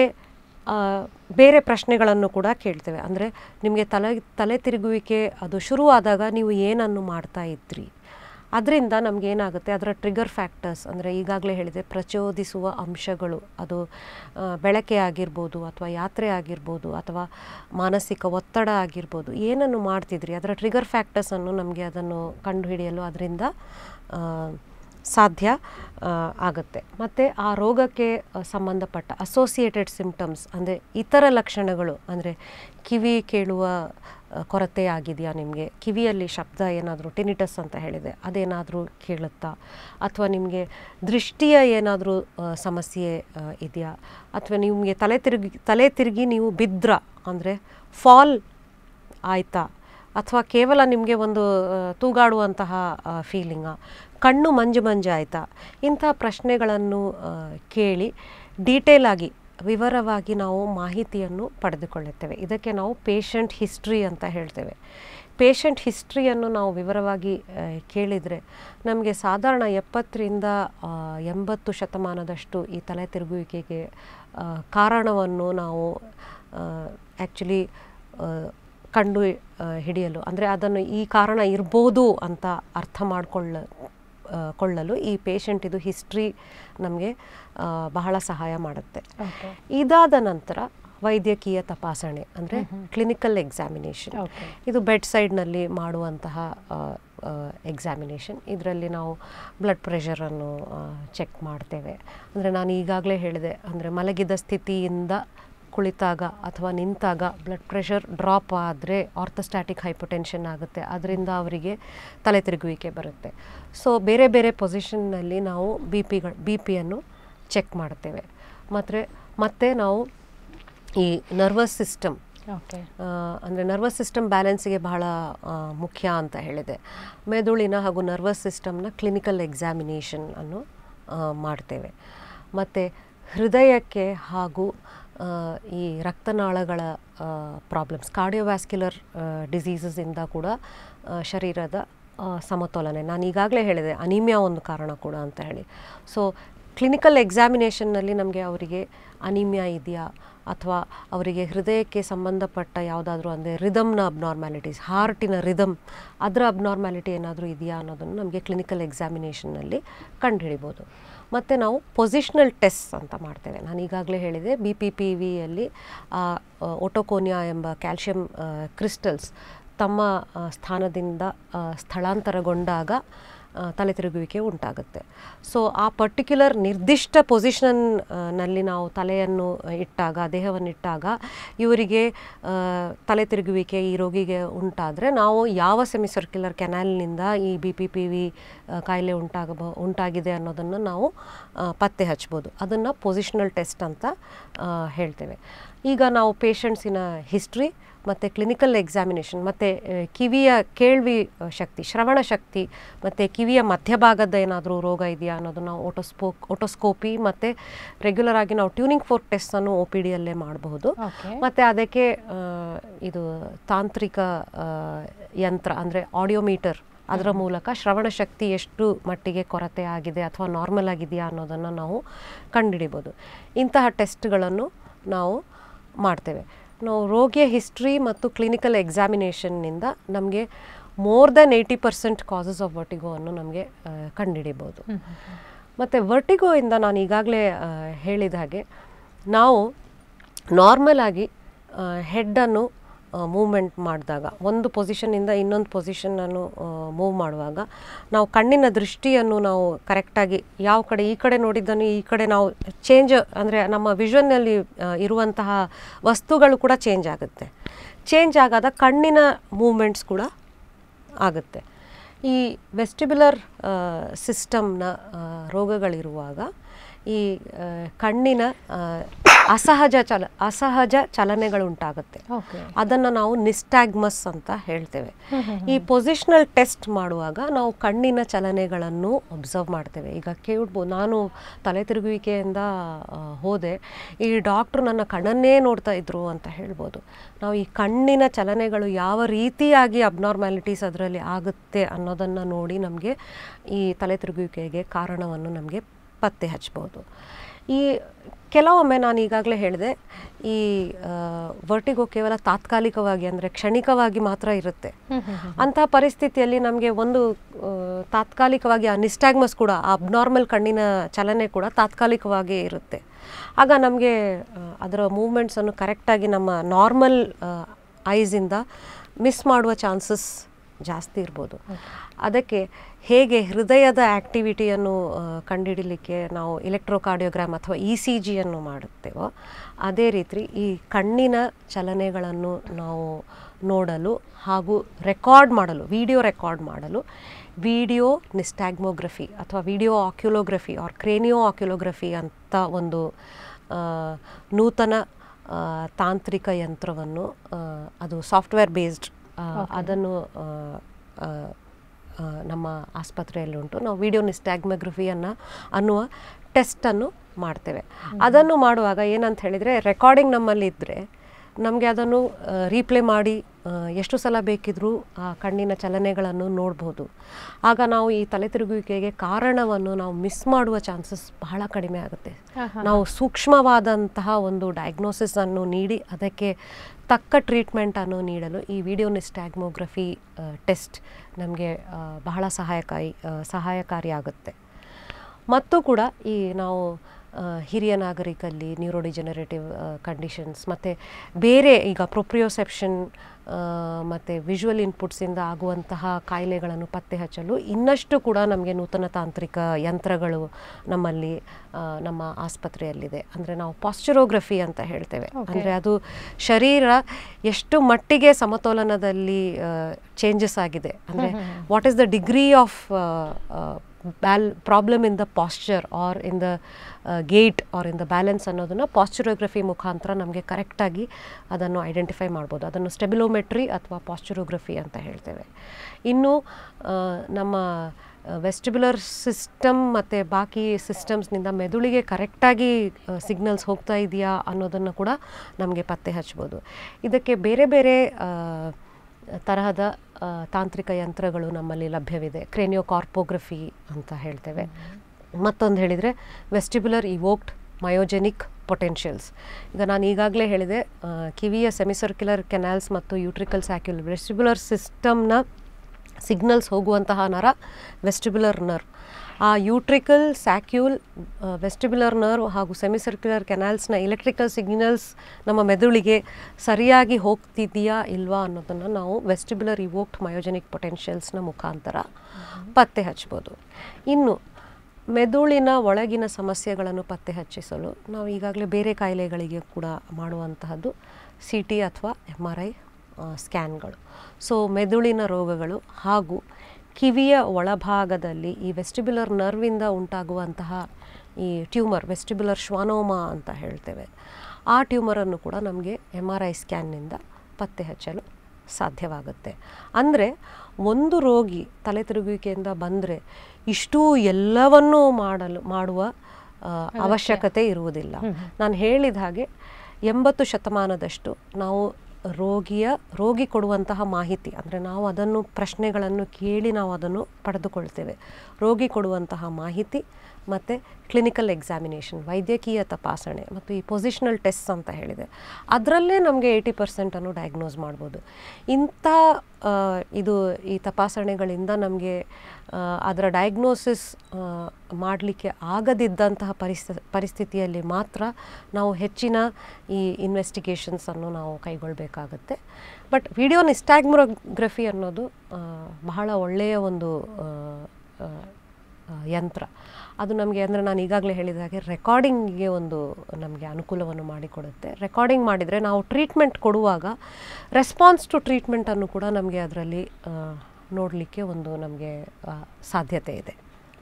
ಬೇರೆ ಪ್ರಶ್ನೆಗಳನ್ನು ಕೂಡ ಕೇಳ್ತೇವೆ ಅಂದರೆ ನಿಮಗೆ ತಲೆ ತಲೆ ತಿರುಗುವಿಕೆ ಅದು ಶುರುವಾದಾಗ ನೀವು ಏನನ್ನು ಮಾಡ್ತಾ ಇದ್ರಿ ಅದರಿಂದ ನಮ್ಗೆ ಏನಾಗುತ್ತೆ ಅದರ ಟ್ರಿಗರ್ ಫ್ಯಾಕ್ಟರ್ಸ್ ಅಂದರೆ ಈಗಾಗಲೇ ಹೇಳಿದೆ ಪ್ರಚೋದಿಸುವ ಅಂಶಗಳು ಅದು ಆ, ಬೆಳಕೆ ಆಗಿರ್ಬೋದು ಅಥವಾ ಯಾತ್ರೆ ಆಗಿರ್ಬೋದು ಅಥವಾ ಮಾನಸಿಕ ಒತ್ತಡ ಆಗಿರ್ಬೋದು ಏನನ್ನು ಮಾಡ್ತಿದ್ರಿ ಅದರ ಟ್ರಿಗರ್ ಫ್ಯಾಕ್ಟರ್ಸನ್ನು ನಮಗೆ ಅದನ್ನು ಕಂಡುಹಿಡಿಯಲು ಅದರಿಂದ ಆ, ಸಾಧ್ಯ ಆ, ಆಗುತ್ತೆ ಮತ್ತು ಆ ರೋಗಕ್ಕೆ ಆ, ಸಂಬಂಧಪಟ್ಟ ಅಸೋಸಿಯೇಟೆಡ್ ಸಿಂಪ್ಟಮ್ಸ್ ಅಂದರೆ ಇತರ ಲಕ್ಷಣಗಳು ಅಂದರೆ ಕಿವಿ ಕೇಳುವ ಆ, ಕೊರತೆ ಆಗಿದೆಯಾ ನಿಮಗೆ ಕಿವಿಯಲ್ಲಿ ಶಬ್ದ ಏನಾದರೂ ಟಿನಿಟಸ್ ಅಂತ ಹೇಳಿದೆ ಅದೇನಾದರೂ ಕೇಳುತ್ತಾ ಅಥವಾ ನಿಮಗೆ ದೃಷ್ಟಿಯ ಏನಾದರೂ ಸಮಸ್ಯೆ ಆ, ಇದೆಯಾ ಅಥವಾ ನಿಮಗೆ ತಲೆ ತಿರುಗಿ ತಲೆ ತಿರುಗಿ ನೀವು ಬಿದ್ರ ಅಂದರೆ ಫಾಲ್ ಆಯಿತಾ ಅಥವಾ ಕೇವಲ ನಿಮಗೆ ಒಂದು ಆ, ತೂಗಾಡುವಂತಹ ಫೀಲಿಂಗ ಕಣ್ಣು ಮಂಜು ಮಂಜು ಆಯಿತಾ ಇಂಥ ಪ್ರಶ್ನೆಗಳನ್ನು ಆ, ಕೇಳಿ ಡೀಟೇಲ್ ಆಗಿ ವಿವರವಾಗಿ ನಾವು ಮಾಹಿತಿಯನ್ನು ಪಡೆದುಕೊಳ್ಳುತ್ತೇವೆ ಇದಕ್ಕೆ ನಾವು ಪೇಷಂಟ್ ಹಿಸ್ಟ್ರಿ ಅಂತ ಹೇಳ್ತೇವೆ ಪೇಷಂಟ್ ಹಿಸ್ಟ್ರಿಯನ್ನು ನಾವು ವಿವರವಾಗಿ ಆ, ಕೇಳಿದರೆ ನಮಗೆ ಸಾಧಾರಣ ಎಪ್ಪತ್ತರಿಂದ ಆ, ಎಂಬತ್ತು ಶತಮಾನದಷ್ಟು ಈ ತಲೆ ತಿರುಗುವಿಕೆಗೆ ಆ, ಕಾರಣವನ್ನು ನಾವು ಆ್ಯಕ್ಚುಲಿ ಕಂಡು ಆ, ಹಿಡಿಯಲು ಅಂದರೆ ಅದನ್ನು ಈ ಕಾರಣ ಇರ್ಬೋದು ಅಂತ ಅರ್ಥ ಮಾಡಿಕೊಳ್ಳ ಆ, ಕೊಳ್ಳಲು ಈ ಪೇಷಂಟ್ ಇದು ಹಿಸ್ಟ್ರಿ ನಮಗೆ ಬಹಳ ಸಹಾಯ ಮಾಡುತ್ತೆ ಓಕೆ ಇದಾದ ನಂತರ ವೈದ್ಯಕೀಯ ತಪಾಸಣೆ ಅಂದರೆ ಕ್ಲಿನಿಕಲ್ ಎಕ್ಸಾಮಿನೇಷನ್ ಓಕೆ ಇದು ಬೆಡ್ ಸೈಡ್ನಲ್ಲಿ ಮಾಡುವಂತಹ ಎಕ್ಸಾಮಿನೇಷನ್ ಇದರಲ್ಲಿ ನಾವು ಬ್ಲಡ್ ಪ್ರೆಷರನ್ನು ಚೆಕ್ ಮಾಡ್ತೇವೆ ಅಂದರೆ ನಾನು ಈಗಾಗಲೇ ಹೇಳಿದೆ ಅಂದರೆ ಮಲಗಿದ ಸ್ಥಿತಿಯಿಂದ ಕುಳಿತಾಗ ಅಥವಾ ನಿಂತಾಗ ಬ್ಲಡ್ ಪ್ರೆಷರ್ ಡ್ರಾಪ್ ಆದರೆ ಆರ್ಥೋಸ್ಟ್ಯಾಟಿಕ್ ಹೈಪೋಟೆನ್ಷನ್ ಆಗುತ್ತೆ ಅದರಿಂದ ಅವರಿಗೆ ತಲೆ ತಿರುಗುವಿಕೆ ಬರುತ್ತೆ ಸೊ ಬೇರೆ ಬೇರೆ ಪೊಸಿಷನ್ನಲ್ಲಿ ನಾವು ಬಿ ಪಿಗಳು ಬಿ ಪಿಯನ್ನು ಚೆಕ್ ಮಾಡ್ತೇವೆ ಮತ್ತು ಮತ್ತೆ ನಾವು ಈ ನರ್ವಸ್ ಸಿಸ್ಟಮ್ ಓಕೆ ಅಂದರೆ ನರ್ವಸ್ ಸಿಸ್ಟಮ್ ಬ್ಯಾಲೆನ್ಸಿಗೆ ಬಹಳ ಆ, ಮುಖ್ಯ ಅಂತ ಹೇಳಿದೆ ಮೆದುಳಿನ ಹಾಗೂ ನರ್ವಸ್ ಸಿಸ್ಟಮ್ನ ಕ್ಲಿನಿಕಲ್ ಎಕ್ಸಾಮಿನೇಷನ್ ಅನ್ನು ಆ, ಮಾಡ್ತೇವೆ ಮತ್ತು ಹೃದಯಕ್ಕೆ ಹಾಗೂ ಆ, ಈ ರಕ್ತನಾಳಗಳ ಪ್ರಾಬ್ಲಮ್ಸ್ ಕಾರ್ಡಿಯೋವ್ಯಾಸ್ಕ್ಯುಲರ್ ಡಿಸೀಸಸಿಂದ ಕೂಡ ಆ, ಶರೀರದ ಆ, ಸಮತೋಲನೆ ನಾನು ಈಗಾಗಲೇ ಹೇಳಿದೆ ಅನಿಮಿಯಾ ಒಂದು ಕಾರಣ ಕೂಡ ಅಂತ ಹೇಳಿ ಸೊ ಕ್ಲಿನಿಕಲ್ ಎಕ್ಸಾಮಿನೇಷನ್ನಲ್ಲಿ ನಮಗೆ ಅವರಿಗೆ ಅನಿಮಿಯಾ ಇದೆಯಾ ಅಥವಾ ಅವರಿಗೆ ಹೃದಯಕ್ಕೆ ಸಂಬಂಧಪಟ್ಟ ಯಾವುದಾದ್ರೂ ಅಂದರೆ ರಿದಮ್ನ ಅಬ್ನಾರ್ಮ್ಯಾಲಿಟೀಸ್ ಹಾರ್ಟಿನ ರಿದಮ್ ಅದರ ಅಬ್ನಾರ್ಮ್ಯಾಲಿಟಿ ಏನಾದರೂ ಇದೆಯಾ ಅನ್ನೋದನ್ನು ನಮಗೆ ಕ್ಲಿನಿಕಲ್ ಎಕ್ಸಾಮಿನೇಷನ್ನಲ್ಲಿ ಕಂಡುಹಿಡಿಬೋದು ಮತ್ತು ನಾವು ಪೊಸಿಷನಲ್ ಟೆಸ್ಟ್ ಅಂತ ಮಾಡ್ತೇವೆ ನಾನು ಈಗಾಗಲೇ ಹೇಳಿದೆ ಬಿ ಪಿ ಪಿ ವಿಯಲ್ಲಿ ಒಟೋಕೋನಿಯಾ ಎಂಬ ಕ್ಯಾಲ್ಶಿಯಂ ಕ್ರಿಸ್ಟಲ್ಸ್ ತಮ್ಮ ಆ, ಸ್ಥಾನದಿಂದ ಆ, ಸ್ಥಳಾಂತರಗೊಂಡಾಗ ಆ, ತಲೆ ತಿರುಗುವಿಕೆ ಉಂಟಾಗುತ್ತೆ ಸೊ ಆ ಪರ್ಟಿಕ್ಯುಲರ್ ನಿರ್ದಿಷ್ಟ ಪೊಸಿಷನ್ ನಲ್ಲಿ ನಾವು ತಲೆಯನ್ನು ಇಟ್ಟಾಗ ದೇಹವನ್ನು ಇಟ್ಟಾಗ ಇವರಿಗೆ ಆ, ತಲೆ ತಿರುಗುವಿಕೆ ಈ ರೋಗಿಗೆ ಉಂಟಾದರೆ ನಾವು ಯಾವ ಸೆಮಿ ಸರ್ಕ್ಯುಲರ್ ಕೆನಾಲ್ನಿಂದ ಈ ಬಿ ಪಿ ಪಿ ವಿ ಕಾಯಿಲೆ ಉಂಟಾಗಬ ಉಂಟಾಗಿದೆ ಅನ್ನೋದನ್ನು ನಾವು ಆ, ಪತ್ತೆ ಹಚ್ಬೋದು ಅದನ್ನು ಪೊಸಿಷನಲ್ ಟೆಸ್ಟ್ ಅಂತ ಆ, ಹೇಳ್ತೇವೆ ಈಗ ನಾವು ಪೇಷಂಟ್ಸಿನ ಹಿಸ್ಟ್ರಿ ಮತ್ತು ಕ್ಲಿನಿಕಲ್ ಎಕ್ಸಾಮಿನೇಷನ್ ಮತ್ತು ಕಿವಿಯ ಕೇಳ್ವಿ ಆ, ಶಕ್ತಿ ಶ್ರವಣ ಶಕ್ತಿ ಮತ್ತು ಕಿವಿಯ ಮಧ್ಯಭಾಗದ ಏನಾದರೂ ರೋಗ ಇದೆಯಾ ಅನ್ನೋದನ್ನು ನಾವು ಓಟೋಸ್ಪೋ ಓಟೋಸ್ಕೋಪಿ ಮತ್ತು ರೆಗ್ಯುಲರ್ ಆಗಿ ನಾವು ಟ್ಯೂನಿಂಗ್ ಫೋರ್ ಟೆಸ್ಟನ್ನು ಒ ಪಿ ಡಿಯಲ್ಲೇ ಮಾಡಬಹುದು ಓಕೆ ಮತ್ತು ಅದಕ್ಕೆ ಆ, ಇದು ತಾಂತ್ರಿಕ ಆ, ಯಂತ್ರ ಅಂದರೆ ಆಡಿಯೋಮೀಟರ್ ಅದರ ಮೂಲಕ ಶ್ರವಣ ಶಕ್ತಿ ಎಷ್ಟು ಮಟ್ಟಿಗೆ ಕೊರತೆ ಆಗಿದೆ ಅಥವಾ ನಾರ್ಮಲ್ ಆಗಿದೆಯಾ ಅನ್ನೋದನ್ನು ನಾವು ಕಂಡುಹಿಡಿಬೋದು ಇಂತಹ ಟೆಸ್ಟ್ಗಳನ್ನು ನಾವು ಮಾಡ್ತೇವೆ ನಾವು ರೋಗಿಯ ಹಿಸ್ಟ್ರಿ ಮತ್ತು ಕ್ಲಿನಿಕಲ್ ಎಕ್ಸಾಮಿನೇಷನ್ನಿಂದ ನಮಗೆ more than eighty percent causes of vertigo ಅನ್ನು ನಮಗೆ ಕಂಡುಹಿಡಿಬೋದು ಮತ್ತು ವರ್ಟಿಗೋಯಿಂದ ನಾನು ಈಗಾಗಲೇ ಹೇಳಿದ ಹಾಗೆ ನಾವು ನಾರ್ಮಲ್ ಆಗಿ ಹೆಡ್ಡನ್ನು ಮೂವ್ಮೆಂಟ್ ಮಾಡಿದಾಗ ಒಂದು ಪೊಸಿಷನ್ನಿಂದ ಇನ್ನೊಂದು ಪೊಸಿಷನನ್ನು ಮೂವ್ ಮಾಡುವಾಗ ನಾವು ಕಣ್ಣಿನ ದೃಷ್ಟಿಯನ್ನು ನಾವು ಕರೆಕ್ಟಾಗಿ ಯಾವ ಕಡೆ ಈ ಕಡೆ ನೋಡಿದ್ದನ್ನು ಈ ಕಡೆ ನಾವು ಚೇಂಜ್ ಅಂದರೆ ನಮ್ಮ ವಿಷನ್ನಲ್ಲಿ ಇರುವಂತಹ ವಸ್ತುಗಳು ಕೂಡ ಚೇಂಜ್ ಆಗುತ್ತೆ ಚೇಂಜ್ ಆಗಾದ ಕಣ್ಣಿನ ಮೂಮೆಂಟ್ಸ್ ಕೂಡ ಆಗುತ್ತೆ ಈ ವೆಸ್ಟಿಬ್ಯುಲರ್ ಸಿಸ್ಟಮ್ನ ರೋಗಗಳಿರುವಾಗ ಈ ಆ, ಕಣ್ಣಿನ ಆ, ಅಸಹಜ ಚಲ ಅಸಹಜ ಚಲನೆಗಳುಂಟಾಗುತ್ತೆ ಓಕೆ ಅದನ್ನು ನಾವು ನಿಸ್ಟ್ಯಾಗ್ಮಸ್ ಅಂತ ಹೇಳ್ತೇವೆ ಈ ಪೊಸಿಷನಲ್ ಟೆಸ್ಟ್ ಮಾಡುವಾಗ ನಾವು ಕಣ್ಣಿನ ಚಲನೆಗಳನ್ನು ಒಬ್ಸರ್ವ್ ಮಾಡ್ತೇವೆ ಈಗ ಕೇಳ್ಬೋದು ನಾನು ತಲೆ ತಿರುಗುವಿಕೆಯಿಂದ ಆ, ಹೋದೆ ಈ ಡಾಕ್ಟ್ರು ನನ್ನ ಕಣ್ಣನ್ನೇ ನೋಡ್ತಾ ಇದ್ರು ಅಂತ ಹೇಳ್ಬೋದು ನಾವು ಈ ಕಣ್ಣಿನ ಚಲನೆಗಳು ಯಾವ ರೀತಿಯಾಗಿ ಅಬ್ನಾರ್ಮ್ಯಾಲಿಟೀಸ್ ಅದರಲ್ಲಿ ಆಗುತ್ತೆ ಅನ್ನೋದನ್ನು ನೋಡಿ ನಮಗೆ ಈ ತಲೆ ತಿರುಗುವಿಕೆಗೆ ಕಾರಣವನ್ನು ನಮಗೆ ಪತ್ತೆ ಹಚ್ಬೋದು ಈ ಕೆಲವೊಮ್ಮೆ ನಾನು ಈಗಾಗಲೇ ಹೇಳಿದೆ ಈ ವರ್ಟಿಗೋ ಕೇವಲ ತಾತ್ಕಾಲಿಕವಾಗಿ ಅಂದರೆ ಕ್ಷಣಿಕವಾಗಿ ಮಾತ್ರ ಇರುತ್ತೆ ಅಂತಹ ಪರಿಸ್ಥಿತಿಯಲ್ಲಿ ನಮಗೆ ಒಂದು ಆ, ತಾತ್ಕಾಲಿಕವಾಗಿ ಆ ನಿಸ್ಟ್ಯಾಗ್ಮಸ್ ಕೂಡ ಅಬ್ನಾರ್ಮಲ್ ಕಣ್ಣಿನ ಚಲನೆ ಕೂಡ ತಾತ್ಕಾಲಿಕವಾಗಿ ಇರುತ್ತೆ ಆಗ ನಮಗೆ ಅದರ ಮೂವ್ಮೆಂಟ್ಸನ್ನು ಕರೆಕ್ಟಾಗಿ ನಮ್ಮ ನಾರ್ಮಲ್ ಐಸಿಂದ ಮಿಸ್ ಮಾಡುವ ಚಾನ್ಸಸ್ ಜಾಸ್ತಿ ಇರ್ಬೋದು ಅದಕ್ಕೆ ಹೇಗೆ ಹೃದಯದ ಆ್ಯಕ್ಟಿವಿಟಿಯನ್ನು ಕಂಡುಹಿಡಿಲಿಕ್ಕೆ ನಾವು ಎಲೆಕ್ಟ್ರೋಕಾರ್ಡಿಯೋಗ್ರಾಮ್ ಅಥವಾ ಇ ಸಿ ಜಿಯನ್ನು ಮಾಡುತ್ತೇವೋ ಅದೇ ರೀತಿ ಈ ಕಣ್ಣಿನ ಚಲನೆಗಳನ್ನು ನಾವು ನೋಡಲು ಹಾಗೂ ರೆಕಾರ್ಡ್ ಮಾಡಲು ವಿಡಿಯೋ ರೆಕಾರ್ಡ್ ಮಾಡಲು ವಿಡಿಯೋ ನಿಸ್ಟ್ಯಾಗ್ಮೋಗ್ರಫಿ ಅಥವಾ ವಿಡಿಯೋ ಆಕ್ಯುಲೋಗ್ರಫಿ ಆರ್ ಕ್ರೇನಿಯೋ ಆಕ್ಯುಲೋಗ್ರಫಿ ಅಂತ ಒಂದು ಆ, ನೂತನ ಆ, ತಾಂತ್ರಿಕ ಯಂತ್ರವನ್ನು ಆ, ಅದು ಸಾಫ್ಟ್ವೇರ್ ಬೇಸ್ಡ್ ಅದನ್ನು ಆ, ಆ, ಆ, ನಮ್ಮ ಆಸ್ಪತ್ರೆಯಲ್ಲಿ ಉಂಟು ನಾವು ವಿಡಿಯೋ ನಿಸ್ಟ್ಯಾಗ್ಮೋಗ್ರಫಿಯನ್ನು ಅನ್ನುವ ಟೆಸ್ಟನ್ನು ಮಾಡ್ತೇವೆ ಅದನ್ನು ಮಾಡುವಾಗ ಏನಂತ ಹೇಳಿದರೆ ರೆಕಾರ್ಡಿಂಗ್ ನಮ್ಮಲ್ಲಿ ಇದ್ದರೆ ನಮಗೆ ಅದನ್ನು ರೀಪ್ಲೇ ಮಾಡಿ ಆ, ಎಷ್ಟು ಸಲ ಬೇಕಿದ್ರೂ ಆ ಕಣ್ಣಿನ ಚಲನೆಗಳನ್ನು ನೋಡ್ಬೋದು ಆಗ ನಾವು ಈ ತಲೆ ತಿರುಗುವಿಕೆಗೆ ಕಾರಣವನ್ನು ನಾವು ಮಿಸ್ ಮಾಡುವ ಚಾನ್ಸಸ್ ಬಹಳ ಕಡಿಮೆ ಆಗುತ್ತೆ ನಾವು ಸೂಕ್ಷ್ಮವಾದಂತಹ ಒಂದು ಡಯಾಗ್ನೋಸಿಸ್ ಅನ್ನು ನೀಡಿ ಅದಕ್ಕೆ ತಕ್ಕ ಟ್ರೀಟ್ಮೆಂಟನ್ನು ನೀಡಲು ಈ ವಿಡಿಯೋ ನಿಸ್ಟ್ಯಾಗ್ಮೋಗ್ರಫಿ ಟೆಸ್ಟ್ ನಮಗೆ ಬಹಳ ಸಹಾಯಕಾರಿ ಆ, ಸಹಾಯಕಾರಿಯಾಗುತ್ತೆ ಮತ್ತು ಕೂಡ ಈ ನಾವು ಆ, ಹಿರಿಯ ನಾಗರಿಕಲ್ಲಿ ನ್ಯೂರೋಡಿಜನರೇಟಿವ್ ಕಂಡೀಷನ್ಸ್ ಮತ್ತು ಬೇರೆ ಈಗ ಪ್ರೊಪ್ರಿಯೋಸೆಪ್ಷನ್ ಮತ್ತು ವಿಜುವಲ್ ಇನ್ಪುಟ್ಸಿಂದ ಆಗುವಂತಹ ಕಾಯಿಲೆಗಳನ್ನು ಪತ್ತೆ ಹಚ್ಚಲು ಇನ್ನಷ್ಟು ಕೂಡ ನಮಗೆ ನೂತನ ತಾಂತ್ರಿಕ ಯಂತ್ರಗಳು ನಮ್ಮಲ್ಲಿ ಆ, ನಮ್ಮ ಆಸ್ಪತ್ರೆಯಲ್ಲಿದೆ ಅಂದರೆ ನಾವು ಪಾಸ್ಚುರೋಗ್ರಫಿ ಅಂತ ಹೇಳ್ತೇವೆ ಅಂದರೆ ಅದು ಶರೀರ ಎಷ್ಟು ಮಟ್ಟಿಗೆ ಸಮತೋಲನದಲ್ಲಿ ಚೇಂಜಸ್ ಆಗಿದೆ ಅಂದರೆ what is the degree of balance problem in the posture or in the gait or in the balance ಅನ್ನೋದನ್ನು ಪಾಸ್ಚುರೋಗ್ರಫಿ ಮುಖಾಂತರ ನಮಗೆ ಕರೆಕ್ಟಾಗಿ ಅದನ್ನು ಐಡೆಂಟಿಫೈ ಮಾಡ್ಬೋದು ಅದನ್ನು ಸ್ಟೆಬಿಲೋಮೆಟ್ರಿ ಅಥವಾ ಪಾಸ್ಚುರೋಗ್ರಫಿ ಅಂತ ಹೇಳ್ತೇವೆ ಇನ್ನು ಆ, ನಮ್ಮ ವೆಸ್ಟಿಬ್ಯುಲರ್ ಸಿಸ್ಟಮ್ ಮತ್ತು ಬಾಕಿ ಸಿಸ್ಟಮ್ಸ್ನಿಂದ ಮೆದುಳಿಗೆ ಕರೆಕ್ಟಾಗಿ ಸಿಗ್ನಲ್ಸ್ ಹೋಗ್ತಾ ಇದೆಯಾ ಅನ್ನೋದನ್ನು ಕೂಡ ನಮಗೆ ಪತ್ತೆ ಹಚ್ಬೋದು ಇದಕ್ಕೆ ಬೇರೆ ಬೇರೆ ಆ, ತರಹದ ಆ, ತಾಂತ್ರಿಕ ಯಂತ್ರಗಳು ನಮ್ಮಲ್ಲಿ ಲಭ್ಯವಿದೆ ಕ್ರೇನಿಯೋ ಕಾರ್ಪೋಗ್ರಫಿ ಅಂತ ಹೇಳ್ತೇವೆ ಮತ್ತೊಂದು ಹೇಳಿದರೆ ವೆಸ್ಟಿಬ್ಯುಲರ್ ಇವೋಕ್ಡ್ ಮಯೋಜೆನಿಕ್ ಪೊಟೆನ್ಷಿಯಲ್ಸ್ ಈಗ ನಾನು ಈಗಾಗಲೇ ಹೇಳಿದೆ ಆ, ಕಿವಿಯ ಸೆಮಿಸರ್ಕ್ಯುಲರ್ ಕೆನಾಲ್ಸ್ ಮತ್ತು ಯೂಟ್ರಿಕಲ್ ಸ್ಯಾಕ್ಯುಲ್ ವೆಸ್ಟಿಬ್ಯುಲರ್ ಸಿಸ್ಟಮ್ನ ಸಿಗ್ನಲ್ಸ್ ಹೋಗುವಂತಹ ನರ ವೆಸ್ಟಿಬ್ಯುಲರ್ ನರ್ವ್ ಆ ಯೂಟ್ರಿಕಲ್ ಸ್ಯಾಕ್ಯೂಲ್ ವೆಸ್ಟಿಬ್ಯುಲರ್ ನರ್ವ್ ಹಾಗೂ ಸೆಮಿಸರ್ಕ್ಯುಲರ್ ಕೆನಾಲ್ಸ್ನ ಎಲೆಕ್ಟ್ರಿಕಲ್ ಸಿಗ್ನಲ್ಸ್ ನಮ್ಮ ಮೆದುಳಿಗೆ ಸರಿಯಾಗಿ ಹೋಗ್ತಿದೆಯಾ ಇಲ್ವಾ ಅನ್ನೋದನ್ನು ನಾವು ವೆಸ್ಟಿಬ್ಯುಲರ್ ಇವೋಕ್ಡ್ ಮಯೋಜೆನಿಕ್ ಪೊಟೆನ್ಷಿಯಲ್ಸ್ನ ಮುಖಾಂತರ ಪತ್ತೆ ಹಚ್ಬೋದು ಇನ್ನು ಮೆದುಳಿನ ಒಳಗಿನ ಸಮಸ್ಯೆಗಳನ್ನು ಪತ್ತೆ ಹಚ್ಚಿಸಲು ನಾವು ಈಗಾಗಲೇ ಬೇರೆ ಕಾಯಿಲೆಗಳಿಗೆ ಕೂಡ ಮಾಡುವಂತಹದ್ದು ಸಿ ಟಿ ಅಥವಾ ಎಮ್ ಆರ್ ಐ ಸ್ಕ್ಯಾನ್ಗಳು ಸೊ ಮೆದುಳಿನ ರೋಗಗಳು ಹಾಗೂ ಕಿವಿಯ ಒಳಭಾಗದಲ್ಲಿ ಈ ವೆಸ್ಟಿಬ್ಯುಲರ್ ನರ್ವಿಂದ ಉಂಟಾಗುವಂತಹ ಈ ಟ್ಯೂಮರ್ ವೆಸ್ಟಿಬ್ಯುಲರ್ ಶ್ವಾನೋಮಾ ಅಂತ ಹೇಳ್ತೇವೆ ಆ ಟ್ಯೂಮರನ್ನು ಕೂಡ ನಮಗೆ ಎಮ್ ಆರ್ ಐ ಸ್ಕ್ಯಾನ್ನಿಂದ ಪತ್ತೆ ಹಚ್ಚಲು ಸಾಧ್ಯವಾಗುತ್ತೆ ಅಂದರೆ ಒಂದು ರೋಗಿ ತಲೆ ತಿರುಗುವಿಕೆಯಿಂದ ಬಂದರೆ ಇಷ್ಟೂ ಎಲ್ಲವನ್ನೂ ಮಾಡಲು ಮಾಡುವ ಆ, ಅವಶ್ಯಕತೆ ಇರುವುದಿಲ್ಲ ನಾನು ಹೇಳಿದ ಹಾಗೆ ಎಂಬತ್ತು ಶತಮಾನದಷ್ಟು ನಾವು ರೋಗಿಯ ರೋಗಿ ಕೊಡುವಂತಹ ಮಾಹಿತಿ ಅಂದರೆ ನಾವು ಅದನ್ನು ಪ್ರಶ್ನೆಗಳನ್ನು ಕೇಳಿ ನಾವು ಅದನ್ನು ಪಡೆದುಕೊಳ್ತೇವೆ ರೋಗಿ ಕೊಡುವಂತಹ ಮಾಹಿತಿ ಮತ್ತು ಕ್ಲಿನಿಕಲ್ ಎಕ್ಸಾಮಿನೇಷನ್ ವೈದ್ಯಕೀಯ ತಪಾಸಣೆ ಮತ್ತು ಈ ಪೊಸಿಷನಲ್ ಟೆಸ್ಟ್ ಅಂತ ಹೇಳಿದೆ ಅದರಲ್ಲೇ ನಮಗೆ ಏಯ್ಟಿ ಪರ್ಸೆಂಟನ್ನು ಡಯಾಗ್ನೋಸ್ ಮಾಡ್ಬೋದು ಇಂಥ ಆ, ಇದು ಈ ತಪಾಸಣೆಗಳಿಂದ ನಮಗೆ ಅದರ ಡಯಾಗ್ನೋಸಿಸ್ ಮಾಡಲಿಕ್ಕೆ ಆಗದಿದ್ದಂತಹ ಪರಿಸ್ಥ ಪರಿಸ್ಥಿತಿಯಲ್ಲಿ ಮಾತ್ರ ನಾವು ಹೆಚ್ಚಿನ ಈ ಇನ್ವೆಸ್ಟಿಗೇಷನ್ಸನ್ನು ನಾವು ಕೈಗೊಳ್ಳಬೇಕಾಗತ್ತೆ ಬಟ್ ವಿಡಿಯೋ ನಿಸ್ಟ್ಯಾಗ್ಮೋಗ್ರಫಿ ಅನ್ನೋದು ಆ, ಬಹಳ ಒಳ್ಳೆಯ ಒಂದು ಆ, ಆ, ಆ, ಯಂತ್ರ ಅದು ನಮಗೆ ಅಂದರೆ ನಾನು ಈಗಾಗಲೇ ಹೇಳಿದ ಹಾಗೆ ರೆಕಾರ್ಡಿಂಗಿಗೆ ಒಂದು ನಮಗೆ ಅನುಕೂಲವನ್ನು ಮಾಡಿಕೊಡುತ್ತೆ ರೆಕಾರ್ಡಿಂಗ್ ಮಾಡಿದರೆ ನಾವು ಟ್ರೀಟ್ಮೆಂಟ್ ಕೊಡುವಾಗ ರೆಸ್ಪಾನ್ಸ್ ಟು ಟ್ರೀಟ್ಮೆಂಟನ್ನು ಕೂಡ ನಮಗೆ ಅದರಲ್ಲಿ ನೋಡಲಿಕ್ಕೆ ಒಂದು ನಮಗೆ ಆ, ಸಾಧ್ಯತೆ ಇದೆ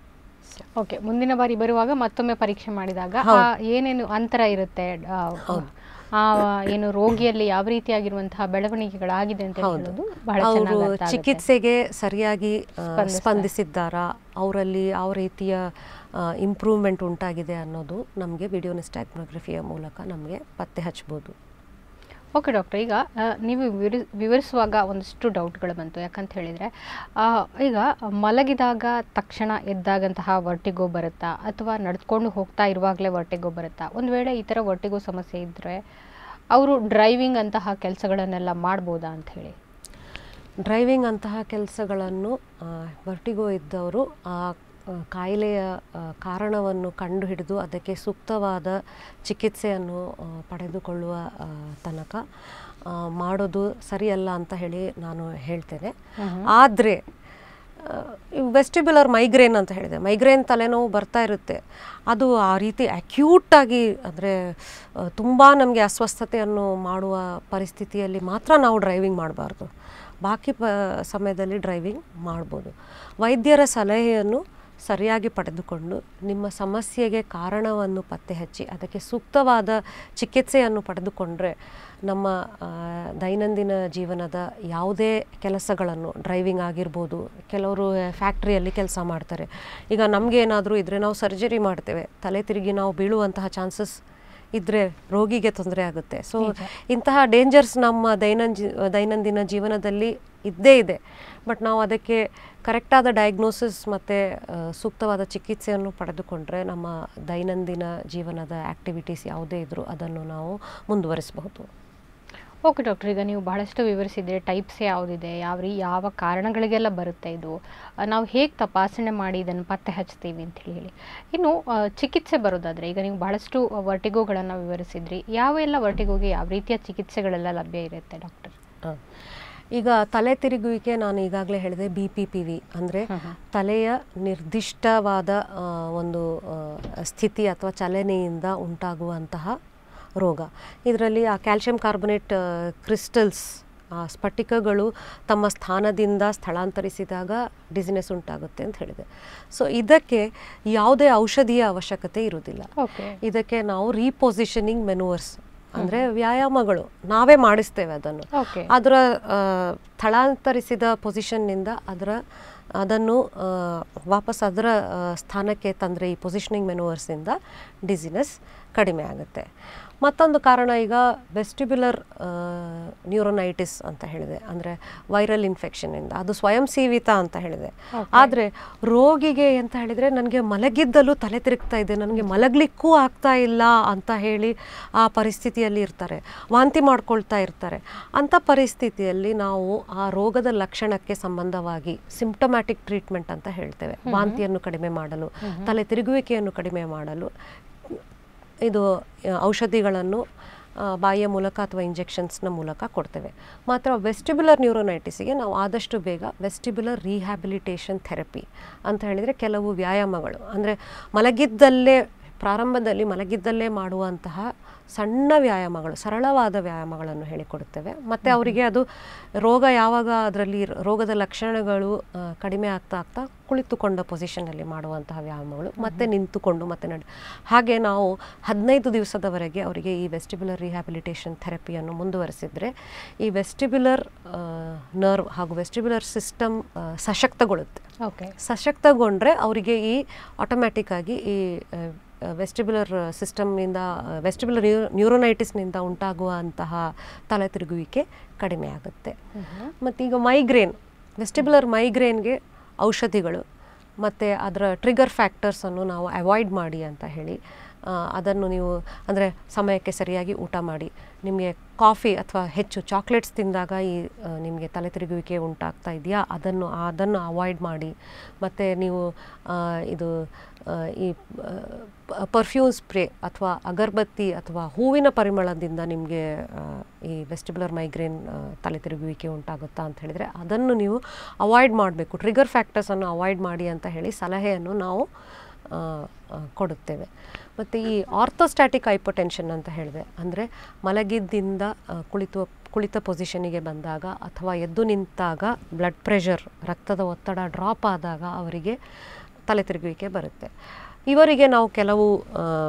ಓಕೆ ಮುಂದಿನ ಬಾರಿ ಬರುವಾಗ ಮತ್ತೊಮ್ಮೆ ಪರೀಕ್ಷೆ ಮಾಡಿದಾಗ ಆ ಏನೇನು ಅಂತರ ಇರುತ್ತೆ ಆ, ಆ ಏನು ರೋಗಿಯಲ್ಲಿ ಯಾವ ರೀತಿಯಾಗಿರುವಂತಹ ಬೆಳವಣಿಗೆಗಳಾಗಿದೆ ಅಂತ ಹೇಳೋದು ಬಹಳ ಅವರು ಚೆನ್ನಾಗಿ ಅರ್ಥ ಆಗುತ್ತೆ. ಚಿಕಿತ್ಸೆಗೆ ಸರಿಯಾಗಿ ಆ, ಸ್ಪಂದಿಸಿದ್ದಾರಾ ಅವರಲ್ಲಿ ಯಾವ ರೀತಿಯ ಇಂಪ್ರೂವ್ಮೆಂಟ್ ಉಂಟಾಗಿದೆ ಅನ್ನೋದು ನಮಗೆ ವಿಡಿಯೋ ನಿಸ್ಟ್ಯಾಗ್ಮೋಗ್ರಫಿಯ ಮೂಲಕ ನಮಗೆ ಪತ್ತೆ ಹಚ್ಬೋದು ಓಕೆ ಡಾಕ್ಟರ್ ಈಗ ಆ, ನೀವು ವಿವರಿ ವಿವರಿಸುವಾಗ ಒಂದಷ್ಟು ಡೌಟ್ಗಳು ಬಂತು ಯಾಕಂತ ಹೇಳಿದರೆ ಈಗ ಮಲಗಿದಾಗ ತಕ್ಷಣ ಎದ್ದಾಗಂತಹ ವರ್ಟಿಗೋ ಬರುತ್ತಾ ಅಥವಾ ನಡೆದುಕೊಂಡು ಹೋಗ್ತಾ ಇರುವಾಗಲೇ ವರ್ಟಿಗೋ ಬರುತ್ತಾ ಒಂದು ವೇಳೆ ಈ ಥರ ವರ್ಟಿಗೋ ಸಮಸ್ಯೆ ಇದ್ದರೆ ಅವರು ಡ್ರೈವಿಂಗ್ ಅಂತಹ ಕೆಲಸಗಳನ್ನೆಲ್ಲ ಮಾಡ್ಬೋದಾ ಅಂತ ಹೇಳಿ ಡ್ರೈವಿಂಗ್ ಅಂತಹ ಕೆಲಸಗಳನ್ನು ವರ್ಟಿಗೋ ಇದ್ದವರು ಆ ಆ, ಕಾಯಿಲೆಯ ಆ, ಕಾರಣವನ್ನು ಕಂಡುಹಿಡಿದು ಅದಕ್ಕೆ ಸೂಕ್ತವಾದ ಚಿಕಿತ್ಸೆಯನ್ನು ಆ, ಪಡೆದುಕೊಳ್ಳುವ ಆ, ತನಕ ಆ, ಮಾಡೋದು ಸರಿಯಲ್ಲ ಅಂತ ಹೇಳಿ ನಾನು ಹೇಳ್ತೇನೆ ಆದರೆ ವೆಸ್ಟಿಬ್ಯುಲರ್ ಮೈಗ್ರೇನ್ ಅಂತ ಹೇಳಿದೆ ಮೈಗ್ರೇನ್ ತಲೆನೋವು ಬರ್ತಾ ಇರುತ್ತೆ ಅದು ಆ ರೀತಿ ಅಕ್ಯೂಟಾಗಿ ಅಂದರೆ ತುಂಬ ನಮಗೆ ಅಸ್ವಸ್ಥತೆಯನ್ನು ಮಾಡುವ ಪರಿಸ್ಥಿತಿಯಲ್ಲಿ ಮಾತ್ರ ನಾವು ಡ್ರೈವಿಂಗ್ ಮಾಡಬಾರ್ದು ಬಾಕಿ ಪ ಸಮಯದಲ್ಲಿ ಡ್ರೈವಿಂಗ್ ಮಾಡ್ಬೋದು ವೈದ್ಯರ ಸಲಹೆಯನ್ನು ಸರಿಯಾಗಿ ಪಡೆದುಕೊಂಡು ನಿಮ್ಮ ಸಮಸ್ಯೆಗೆ ಕಾರಣವನ್ನು ಪತ್ತೆ ಹಚ್ಚಿ ಅದಕ್ಕೆ ಸೂಕ್ತವಾದ ಚಿಕಿತ್ಸೆಯನ್ನು ಪಡೆದುಕೊಂಡ್ರೆ ನಮ್ಮ ಆ, ದೈನಂದಿನ ಜೀವನದ ಯಾವುದೇ ಕೆಲಸಗಳನ್ನು ಡ್ರೈವಿಂಗ್ ಆಗಿರ್ಬೋದು ಕೆಲವರು ಫ್ಯಾಕ್ಟ್ರಿಯಲ್ಲಿ ಕೆಲಸ ಮಾಡ್ತಾರೆ ಈಗ ನಮಗೇನಾದರೂ ಇದ್ದರೆ ನಾವು ಸರ್ಜರಿ ಮಾಡ್ತೇವೆ ತಲೆ ತಿರುಗಿ ನಾವು ಬೀಳುವಂತಹ ಚಾನ್ಸಸ್ ಇದ್ದರೆ ರೋಗಿಗೆ ತೊಂದರೆ ಆಗುತ್ತೆ ಸೊ ಇಂತಹ ಡೇಂಜರ್ಸ್ ನಮ್ಮ ದೈನಂಜಿ ದೈನಂದಿನ ಜೀವನದಲ್ಲಿ ಇದ್ದೇ ಇದೆ ಬಟ್ ನಾವು ಅದಕ್ಕೆ ಕರೆಕ್ಟಾದ ಡಯಾಗ್ನೋಸಿಸ್ ಮತ್ತು ಸೂಕ್ತವಾದ ಚಿಕಿತ್ಸೆಯನ್ನು ಪಡೆದುಕೊಂಡ್ರೆ ನಮ್ಮ ದೈನಂದಿನ ಜೀವನದ ಆ್ಯಕ್ಟಿವಿಟೀಸ್ ಯಾವುದೇ ಇದ್ದರೂ ಅದನ್ನು ನಾವು ಮುಂದುವರಿಸಬಹುದು ಓಕೆ ಡಾಕ್ಟರ್ ಈಗ ನೀವು ಬಹಳಷ್ಟು ವಿವರಿಸಿದ್ರೆ ಟೈಪ್ಸ್ ಯಾವುದಿದೆ ಯಾವ ರೀ ಯಾವ ಕಾರಣಗಳಿಗೆಲ್ಲ ಬರುತ್ತೆ ಇದು ಆ, ನಾವು ಹೇಗೆ ತಪಾಸಣೆ ಮಾಡಿ ಇದನ್ನು ಪತ್ತೆ ಹಚ್ತೀವಿ ಅಂತ ಹೇಳಿ ಇನ್ನು ಆ, ಚಿಕಿತ್ಸೆ ಬರೋದಾದರೆ ಈಗ ನೀವು ಬಹಳಷ್ಟು ವರ್ಟಿಗೋಗಳನ್ನು ವಿವರಿಸಿದ್ರಿ ಯಾವ ಎಲ್ಲ ವರ್ಟಿಗೋಗೆ ಯಾವ ರೀತಿಯ ಚಿಕಿತ್ಸೆಗಳೆಲ್ಲ ಲಭ್ಯ ಇರುತ್ತೆ ಡಾಕ್ಟರ್ ಹ. ಈಗ ತಲೆ ತಿರುಗುವಿಕೆ ನಾನು ಈಗಾಗಲೇ ಹೇಳಿದೆ ಬಿ ಪಿ ಪಿ ವಿ ಅಂದರೆ ತಲೆಯ ನಿರ್ದಿಷ್ಟವಾದ ಆ, ಒಂದು ಆ, ಸ್ಥಿತಿ ಅಥವಾ ಚಲನೆಯಿಂದ ಉಂಟಾಗುವಂತಹ ರೋಗ ಇದರಲ್ಲಿ ಆ ಕ್ಯಾಲ್ಶಿಯಂ ಕಾರ್ಬೊನೇಟ್ ಕ್ರಿಸ್ಟಲ್ಸ್ ಆ ಸ್ಫಟಿಕಗಳು ತಮ್ಮ ಸ್ಥಾನದಿಂದ ಸ್ಥಳಾಂತರಿಸಿದಾಗ ಡಿಸಿನೆಸ್ ಉಂಟಾಗುತ್ತೆ ಅಂತ ಹೇಳಿದೆ ಸೊ ಇದಕ್ಕೆ ಯಾವುದೇ ಔಷಧಿಯ ಅವಶ್ಯಕತೆ ಇರುವುದಿಲ್ಲ ಓಕೆ ಇದಕ್ಕೆ ನಾವು ರೀಪೊಸಿಷನಿಂಗ್ ಮೆನುವರ್ಸ್ ಅಂದರೆ ವ್ಯಾಯಾಮಗಳು ನಾವೇ ಮಾಡಿಸ್ತೇವೆ ಅದನ್ನು ಓಕೆ ಅದರ ಆ, ಸ್ಥಳಾಂತರಿಸಿದ ಪೊಸಿಷನ್ನಿಂದ ಅದರ ಅದನ್ನು ಆ, ವಾಪಸ್ ಅದರ ಆ, ಸ್ಥಾನಕ್ಕೆ ತಂದರೆ ಈ ಪೊಸಿಷನಿಂಗ್ ಮೆನುವರ್ಸಿಂದ ಡಿಸಿನೆಸ್ ಕಡಿಮೆ ಆಗುತ್ತೆ ಮತ್ತೊಂದು ಕಾರಣ ಈಗ ವೆಸ್ಟಿಬ್ಯುಲರ್ ನ್ಯೂರೋನೈಟಿಸ್ ಅಂತ ಹೇಳಿದೆ ಅಂದರೆ ವೈರಲ್ ಇನ್ಫೆಕ್ಷನ್ನಿಂದ ಅದು ಸ್ವಯಂ ಸೀವಿತ ಅಂತ ಹೇಳಿದೆ ಆದರೆ ರೋಗಿಗೆ ಅಂತ ಹೇಳಿದರೆ ನನಗೆ ಮಲಗಿದ್ದಲ್ಲೂ ತಲೆ ತಿರುಗ್ತಾ ಇದೆ ನನಗೆ ಮಲಗಲಿಕ್ಕೂ ಆಗ್ತಾ ಇಲ್ಲ ಅಂತ ಹೇಳಿ ಆ ಪರಿಸ್ಥಿತಿಯಲ್ಲಿ ಇರ್ತಾರೆ ವಾಂತಿ ಮಾಡ್ಕೊಳ್ತಾ ಇರ್ತಾರೆ ಅಂಥ ಪರಿಸ್ಥಿತಿಯಲ್ಲಿ ನಾವು ಆ ರೋಗದ ಲಕ್ಷಣಕ್ಕೆ ಸಂಬಂಧವಾಗಿ ಸಿಂಪ್ಟಮ್ಯಾಟಿಕ್ ಟ್ರೀಟ್ಮೆಂಟ್ ಅಂತ ಹೇಳ್ತೇವೆ ವಾಂತಿಯನ್ನು ಕಡಿಮೆ ಮಾಡಲು ತಲೆ ತಿರುಗುವಿಕೆಯನ್ನು ಕಡಿಮೆ ಮಾಡಲು ಇದು ಆ, ಔಷಧಿಗಳನ್ನು ಆ, ಬಾಯಿಯ ಮೂಲಕ ಅಥವಾ ಇಂಜೆಕ್ಷನ್ಸ್ನ ಮೂಲಕ ಕೊಡ್ತೇವೆ ಮಾತ್ರ ವೆಸ್ಟಿಬ್ಯುಲರ್ ನ್ಯೂರೋನೈಟಿಸಿಗೆ ನಾವು ಆದಷ್ಟು ಬೇಗ ವೆಸ್ಟಿಬ್ಯುಲರ್ ರಿಹ್ಯಾಬಿಲಿಟೇಷನ್ ಥೆರಪಿ ಅಂತ ಹೇಳಿದರೆ ಕೆಲವು ವ್ಯಾಯಾಮಗಳು ಅಂದರೆ ಮಲಗಿದ್ದಲ್ಲೇ ಪ್ರಾರಂಭದಲ್ಲಿ ಮಲಗಿದ್ದಲ್ಲೇ ಮಾಡುವಂತಹ ಸಣ್ಣ ವ್ಯಾಯಾಮಗಳು ಸರಳವಾದ ವ್ಯಾಯಾಮಗಳನ್ನು ಹೇಳಿಕೊಡುತ್ತೇವೆ ಮತ್ತು ಅವರಿಗೆ ಅದು ರೋಗ ಯಾವಾಗ ಅದರಲ್ಲಿ ರೋಗದ ಲಕ್ಷಣಗಳು ಆ, ಕಡಿಮೆ ಆಗ್ತಾ ಆಗ್ತಾ ಕುಳಿತುಕೊಂಡ ಪೊಸಿಷನಲ್ಲಿ ಮಾಡುವಂತಹ ವ್ಯಾಯಾಮಗಳು ಮತ್ತೆ ನಿಂತುಕೊಂಡು ಮತ್ತೆ ನಡೆ ಹಾಗೆ ನಾವು ಹದಿನೈದು ದಿವಸದವರೆಗೆ ಅವರಿಗೆ ಈ ವೆಸ್ಟಿಬ್ಯುಲರ್ ರಿಹ್ಯಾಬಿಲಿಟೇಷನ್ ಥೆರಪಿಯನ್ನು ಮುಂದುವರಿಸಿದರೆ ಈ ವೆಸ್ಟಿಬ್ಯುಲರ್ ನರ್ವ್ ಹಾಗೂ ವೆಸ್ಟಿಬ್ಯುಲರ್ ಸಿಸ್ಟಮ್ ಸಶಕ್ತಗೊಳ್ಳುತ್ತೆ ಓಕೆ ಸಶಕ್ತಗೊಂಡ್ರೆ ಅವರಿಗೆ ಈ ಆಟೋಮ್ಯಾಟಿಕ್ ಆಗಿ ಈ ವೆಸ್ಟಿಬ್ಯುಲರ್ ಸಿಸ್ಟಮ್ನಿಂದ ವೆಸ್ಟಿಬ್ಯುಲರ್ ನ್ಯೂರೋನೈಟಿಸ್ನಿಂದ ಉಂಟಾಗುವಂತಹ ತಲೆ ತಿರುಗುವಿಕೆ ಕಡಿಮೆ ಆಗುತ್ತೆ ಮತ್ತು ಈಗ ಮೈಗ್ರೇನ್ ವೆಸ್ಟಿಬ್ಯುಲರ್ ಮೈಗ್ರೇನ್ಗೆ ಔಷಧಿಗಳು ಮತ್ತು ಅದರ ಟ್ರಿಗರ್ ಫ್ಯಾಕ್ಟರ್ಸನ್ನು ನಾವು ಅವಾಯ್ಡ್ ಮಾಡಿ ಅಂತ ಹೇಳಿ ಆ, ಅದನ್ನು ನೀವು ಅಂದರೆ ಸಮಯಕ್ಕೆ ಸರಿಯಾಗಿ ಊಟ ಮಾಡಿ ನಿಮಗೆ ಕಾಫಿ ಅಥವಾ ಹೆಚ್ಚು ಚಾಕ್ಲೇಟ್ಸ್ ತಿಂದಾಗ ಈ ಆ, ನಿಮಗೆ ತಲೆ ತಿರುಗುವಿಕೆ ಉಂಟಾಗ್ತಾ ಇದೆಯಾ ಅದನ್ನು ಅದನ್ನು ಅವಾಯ್ಡ್ ಮಾಡಿ ಮತ್ತು ನೀವು ಆ, ಇದು ಆ, ಈ ಪರ್ಫ್ಯೂಮ್ ಸ್ಪ್ರೇ ಅಥವಾ ಅಗರಬತ್ತಿ ಅಥವಾ ಹೂವಿನ ಪರಿಮಳದಿಂದ ನಿಮಗೆ ಆ, ಈ ವೆಸ್ಟಿಬ್ಯುಲರ್ ಮೈಗ್ರೇನ್ ತಲೆ ತಿರುಗುವಿಕೆ ಉಂಟಾಗುತ್ತಾ ಅಂತ ಹೇಳಿದರೆ ಅದನ್ನು ನೀವು ಅವಾಯ್ಡ್ ಮಾಡಬೇಕು ಟ್ರಿಗರ್ ಫ್ಯಾಕ್ಟರ್ಸನ್ನು ಅವಾಯ್ಡ್ ಮಾಡಿ ಅಂತ ಹೇಳಿ ಸಲಹೆಯನ್ನು ನಾವು ಆ, ಆ, ಕೊಡುತ್ತೇವೆ ಮತ್ತು ಈ ಆರ್ಥೋಸ್ಟ್ಯಾಟಿಕ್ ಹೈಪೋಟೆನ್ಷನ್ ಅಂತ ಹೇಳಿದೆ ಅಂದರೆ ಮಲಗಿದ್ದಿಂದ ಆ, ಕುಳಿತು ಕುಳಿತ ಪೊಸಿಷನಿಗೆ ಬಂದಾಗ ಅಥವಾ ಎದ್ದು ನಿಂತಾಗ ಬ್ಲಡ್ ಪ್ರೆಷರ್ ರಕ್ತದ ಒತ್ತಡ ಡ್ರಾಪ್ ಆದಾಗ ಅವರಿಗೆ ತಲೆ ತಿರುಗುವಿಕೆ ಬರುತ್ತೆ ಇವರಿಗೆ ನಾವು ಕೆಲವು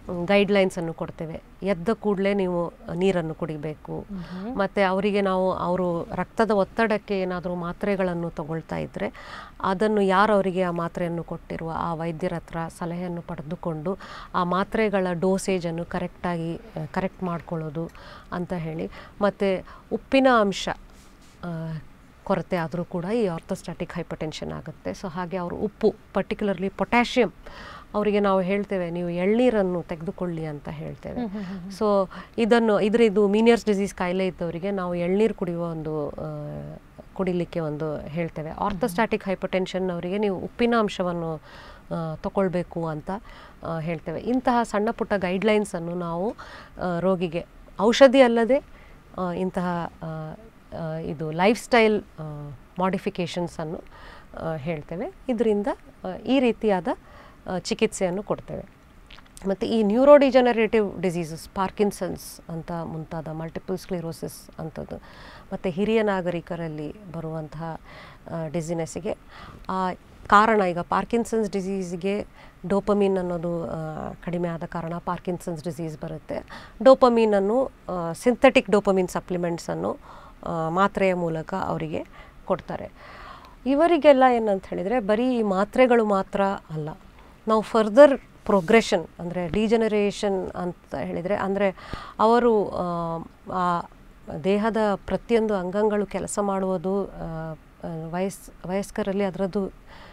ಗೈಡ್ಲೈನ್ಸನ್ನು ಕೊಡ್ತೇವೆ ಎದ್ದ ಕೂಡಲೇ ನೀವು ನೀರನ್ನು ಕುಡಿಬೇಕು ಮತ್ತು ಅವರಿಗೆ ನಾವು ಅವರು ರಕ್ತದ ಒತ್ತಡಕ್ಕೆ ಏನಾದರೂ ಮಾತ್ರೆಗಳನ್ನು ತಗೊಳ್ತಾ ಇದ್ದರೆ ಅದನ್ನು ಯಾರು ಅವರಿಗೆ ಆ ಮಾತ್ರೆಯನ್ನು ಕೊಟ್ಟಿರುವ ಆ ವೈದ್ಯರ ಹತ್ರ ಸಲಹೆಯನ್ನು ಪಡೆದುಕೊಂಡು ಆ ಮಾತ್ರೆಗಳ ಡೋಸೇಜನ್ನು ಕರೆಕ್ಟಾಗಿ ಕರೆಕ್ಟ್ ಮಾಡ್ಕೊಳ್ಳೋದು ಅಂತ ಹೇಳಿ ಮತ್ತು ಉಪ್ಪಿನ ಅಂಶ ಆ, ಕೊರತೆ ಆದರೂ ಕೂಡ ಈ ಆರ್ಥೋಸ್ಟಾಟಿಕ್ ಹೈಪರ್ಟೆನ್ಷನ್ ಆಗುತ್ತೆ ಸೊ ಹಾಗೆ ಅವರು ಉಪ್ಪು ಪರ್ಟಿಕ್ಯುಲರ್ಲಿ ಪೊಟ್ಯಾಷಿಯಮ್ ಅವರಿಗೆ ನಾವು ಹೇಳ್ತೇವೆ ನೀವು ಎಳ್ನೀರನ್ನು ತೆಗೆದುಕೊಳ್ಳಿ ಅಂತ ಹೇಳ್ತೇವೆ ಸೊ ಇದನ್ನು ಇದ್ರ ಇದು ಮೀನಿಯರ್ಸ್ ಡಿಸೀಸ್ ಕಾಯಿಲೆ ಇದ್ದವರಿಗೆ ನಾವು ಎಳ್ನೀರು ಕುಡಿಯುವ ಒಂದು ಆ, ಕುಡಿಲಿಕ್ಕೆ ಒಂದು ಹೇಳ್ತೇವೆ ಆರ್ಥೋಸ್ಟಾಟಿಕ್ ಹೈಪರ್ಟೆನ್ಷನ್ ಅವರಿಗೆ ನೀವು ಉಪ್ಪಿನ ಅಂಶವನ್ನು ಆ, ತಗೊಳ್ಬೇಕು ಅಂತ ಆ, ಹೇಳ್ತೇವೆ ಇಂತಹ ಸಣ್ಣ ಪುಟ್ಟ ಗೈಡ್ಲೈನ್ಸನ್ನು ನಾವು ಆ, ರೋಗಿಗೆ ಔಷಧಿ ಅಲ್ಲದೆ ಆ, ಇಂತಹ ಆ, ಆ, ಇದು ಲೈಫ್ ಸ್ಟೈಲ್ ಮಾಡಿಫಿಕೇಷನ್ಸನ್ನು ಹೇಳ್ತೇವೆ ಇದರಿಂದ ಆ, ಈ ರೀತಿಯಾದ ಆ, ಚಿಕಿತ್ಸೆಯನ್ನು ಕೊಡ್ತೇವೆ ಮತ್ತು ಈ ನ್ಯೂರೋಡಿಜನರೇಟಿವ್ ಡಿಸೀಸಸ್ ಪಾರ್ಕಿನ್ಸನ್ಸ್ ಅಂತ ಮುಂತಾದ ಮಲ್ಟಿಪಲ್ ಸ್ಕ್ಲಿರೋಸಿಸ್ ಅಂಥದ್ದು ಮತ್ತು ಹಿರಿಯ ನಾಗರಿಕರಲ್ಲಿ ಬರುವಂತಹ ಡಿಸಿನೆಸ್ಸಿಗೆ ಆ ಕಾರಣ ಈಗ ಪಾರ್ಕಿನ್ಸನ್ಸ್ ಡಿಸೀಸ್ಗೆ ಡೋಪಮೀನ್ ಅನ್ನೋದು ಆ, ಕಡಿಮೆ ಆದ ಕಾರಣ ಪಾರ್ಕಿನ್ಸನ್ಸ್ ಡಿಸೀಸ್ ಬರುತ್ತೆ ಡೋಪಮೀನನ್ನು ಸಿಂಥೆಟಿಕ್ ಡೋಪಮೀನ್ ಸಪ್ಲಿಮೆಂಟ್ಸನ್ನು ಆ, ಮಾತ್ರೆಯ ಮೂಲಕ ಅವರಿಗೆ ಕೊಡ್ತಾರೆ ಇವರಿಗೆಲ್ಲ ಏನಂತ ಹೇಳಿದರೆ ಬರೀ ಈ ಮಾತ್ರೆಗಳು ಮಾತ್ರ ಅಲ್ಲ ನಾವು ಫರ್ದರ್ ಪ್ರೋಗ್ರೆಷನ್ ಅಂದರೆ ಡಿಜನರೇಷನ್ ಅಂತ ಹೇಳಿದರೆ ಅಂದರೆ ಅವರು ಆ, ಆ ದೇಹದ ಪ್ರತಿಯೊಂದು ಅಂಗಗಳು ಕೆಲಸ ಮಾಡುವುದು ಆ, ಆ, ವಯಸ್ ವಯಸ್ಕರಲ್ಲಿ ಅದರದ್ದು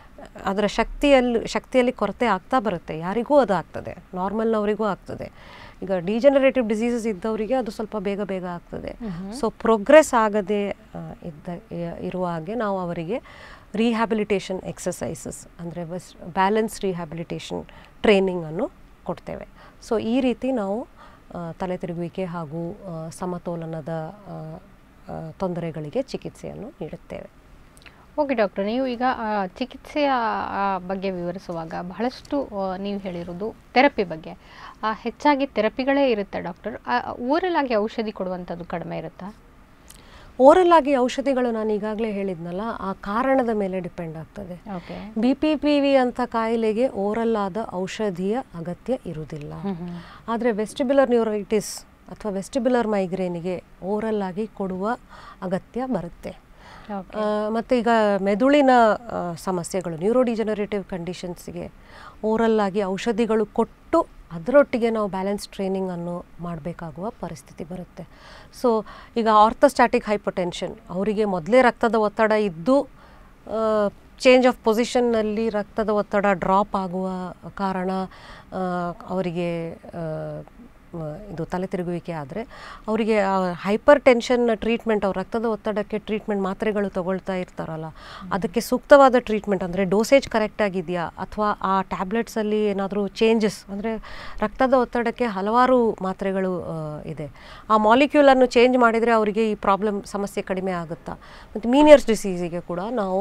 ಅದರ ಶಕ್ತಿಯಲ್ಲಿ ಶಕ್ತಿಯಲ್ಲಿ ಕೊರತೆ ಆಗ್ತಾ ಬರುತ್ತೆ ಯಾರಿಗೂ ಅದು ಆಗ್ತದೆ ನಾರ್ಮಲ್ನವರಿಗೂ ಆಗ್ತದೆ ಈಗ ಡಿಜನರೇಟಿವ್ ಡಿಸೀಸಸ್ ಇದ್ದವರಿಗೆ ಅದು ಸ್ವಲ್ಪ ಬೇಗ ಬೇಗ ಆಗ್ತದೆ ಸೊ ಪ್ರೋಗ್ರೆಸ್ ಆಗದೆ ಆ, ಇದ್ದ ಇ- ಇರುವ ಹಾಗೆ ನಾವು ಅವರಿಗೆ ರಿಹ್ಯಾಬಿಲಿಟೇಷನ್ ಎಕ್ಸಸೈಸಸ್ ಅಂದರೆ ಬಸ್ ಬ್ಯಾಲೆನ್ಸ್ ರಿಹ್ಯಾಬಿಲಿಟೇಷನ್ ಟ್ರೈನಿಂಗನ್ನು ಕೊಡ್ತೇವೆ ಸೊ ಈ ರೀತಿ ನಾವು ಆ, ತಲೆ ತಿರುಗುವಿಕೆ ಹಾಗೂ ಆ, ಸಮತೋಲನದ ಆ, ಆ, ತೊಂದರೆಗಳಿಗೆ ಚಿಕಿತ್ಸೆಯನ್ನು ನೀಡುತ್ತೇವೆ ಓಕೆ ಡಾಕ್ಟರ್ ನೀವು ಈಗ ಆ, ಚಿಕಿತ್ಸೆಯ ಆ, ಬಗ್ಗೆ ವಿವರಿಸುವಾಗ ಬಹಳಷ್ಟು ಆ, ನೀವು ಹೇಳಿರೋದು ಥೆರಪಿ ಬಗ್ಗೆ ಆ, ಹೆಚ್ಚಾಗಿ ಥೆರಪಿಗಳೇ ಇರುತ್ತೆ ಡಾಕ್ಟರ್ ಊರಲ್ ಆಗಿ ಔಷಧಿ ಕೊಡುವಂಥದ್ದು ಕಡಿಮೆ ಇರುತ್ತಾ ಓರಲ್ ಆಗಿ ಔಷಧಿಗಳು ನಾನು ಈಗಾಗಲೇ ಹೇಳಿದ್ನಲ್ಲ ಆ ಕಾರಣದ ಮೇಲೆ ಡಿಪೆಂಡ್ ಆಗ್ತದೆ okay B P P V ಅಂತ ಕಾಯಿಲೆಗೆ ಓರಲ್ ಆದ ಔಷಧಿಯ ಅಗತ್ಯ ಇರುವುದಿಲ್ಲ ಆದರೆ ವೆಸ್ಟಿಬ್ಯುಲರ್ ನ್ಯೂರೈಟಿಸ್ ಅಥವಾ ವೆಸ್ಟಿಬ್ಯುಲರ್ ಮೈಗ್ರೇನಿಗೆ ಓರಲ್ ಆಗಿ ಕೊಡುವ ಅಗತ್ಯ ಬರುತ್ತೆ ಓಕೆ ಆ, ಮತ್ತು ಈಗ ಮೆದುಳಿನ ಆ, ಸಮಸ್ಯೆಗಳು ನ್ಯೂರೋಡಿಜನರೇಟಿವ್ ಕಂಡೀಷನ್ಸ್ಗೆ ಓರಲ್ ಆಗಿ ಔಷಧಿಗಳು ಕೊಟ್ಟು ಅದರೊಟ್ಟಿಗೆ ನಾವು ಬ್ಯಾಲೆನ್ಸ್ ಟ್ರೈನಿಂಗನ್ನು ಮಾಡಬೇಕಾಗುವ ಪರಿಸ್ಥಿತಿ ಬರುತ್ತೆ ಸೊ ಈಗ ಆರ್ಥೋಸ್ಟ್ಯಾಟಿಕ್ ಹೈಪೋಟೆನ್ಷನ್ ಅವರಿಗೆ ಮೊದಲೇ ರಕ್ತದ ಒತ್ತಡ ಇದ್ದು ಚೇಂಜ್ ಆಫ್ ಪೊಸಿಷನ್ನಲ್ಲಿ ರಕ್ತದ ಒತ್ತಡ ಡ್ರಾಪ್ ಆಗುವ ಕಾರಣ ಆ, ಅವರಿಗೆ ಆ, ಮ- ಇದು ತಲೆ ತಿರುಗುವಿಕೆ ಆದರೆ ಅವರಿಗೆ ಹೈಪರ್ ಟೆನ್ಷನ್ ಟ್ರೀಟ್ಮೆಂಟ್ ಅವ್ರ ರಕ್ತದ ಒತ್ತಡಕ್ಕೆ ಟ್ರೀಟ್ಮೆಂಟ್ ಮಾತ್ರೆಗಳು ತಗೊಳ್ತಾ ಇರ್ತಾರಲ್ಲ ಅದಕ್ಕೆ ಸೂಕ್ತವಾದ ಟ್ರೀಟ್ಮೆಂಟ್ ಅಂದರೆ ಡೋಸೇಜ್ ಕರೆಕ್ಟ್ ಆಗಿದೆಯಾ ಅಥವಾ ಆ ಟ್ಯಾಬ್ಲೆಟ್ಸಲ್ಲಿ ಏನಾದರೂ ಚೇಂಜಸ್ ಅಂದರೆ ರಕ್ತದ ಒತ್ತಡಕ್ಕೆ ಹಲವಾರು ಮಾತ್ರೆಗಳು ಆ, ಇದೆ ಆ ಮಾಲಿಕ್ಯೂಲನ್ನು ಚೇಂಜ್ ಮಾಡಿದರೆ ಅವರಿಗೆ ಈ ಪ್ರಾಬ್ಲಮ್ ಸಮಸ್ಯೆ ಕಡಿಮೆ ಆಗುತ್ತಾ ಮತ್ತು ಮೀನಿಯರ್ಸ್ ಡಿಸೀಸಿಗೆ ಕೂಡ ನಾವು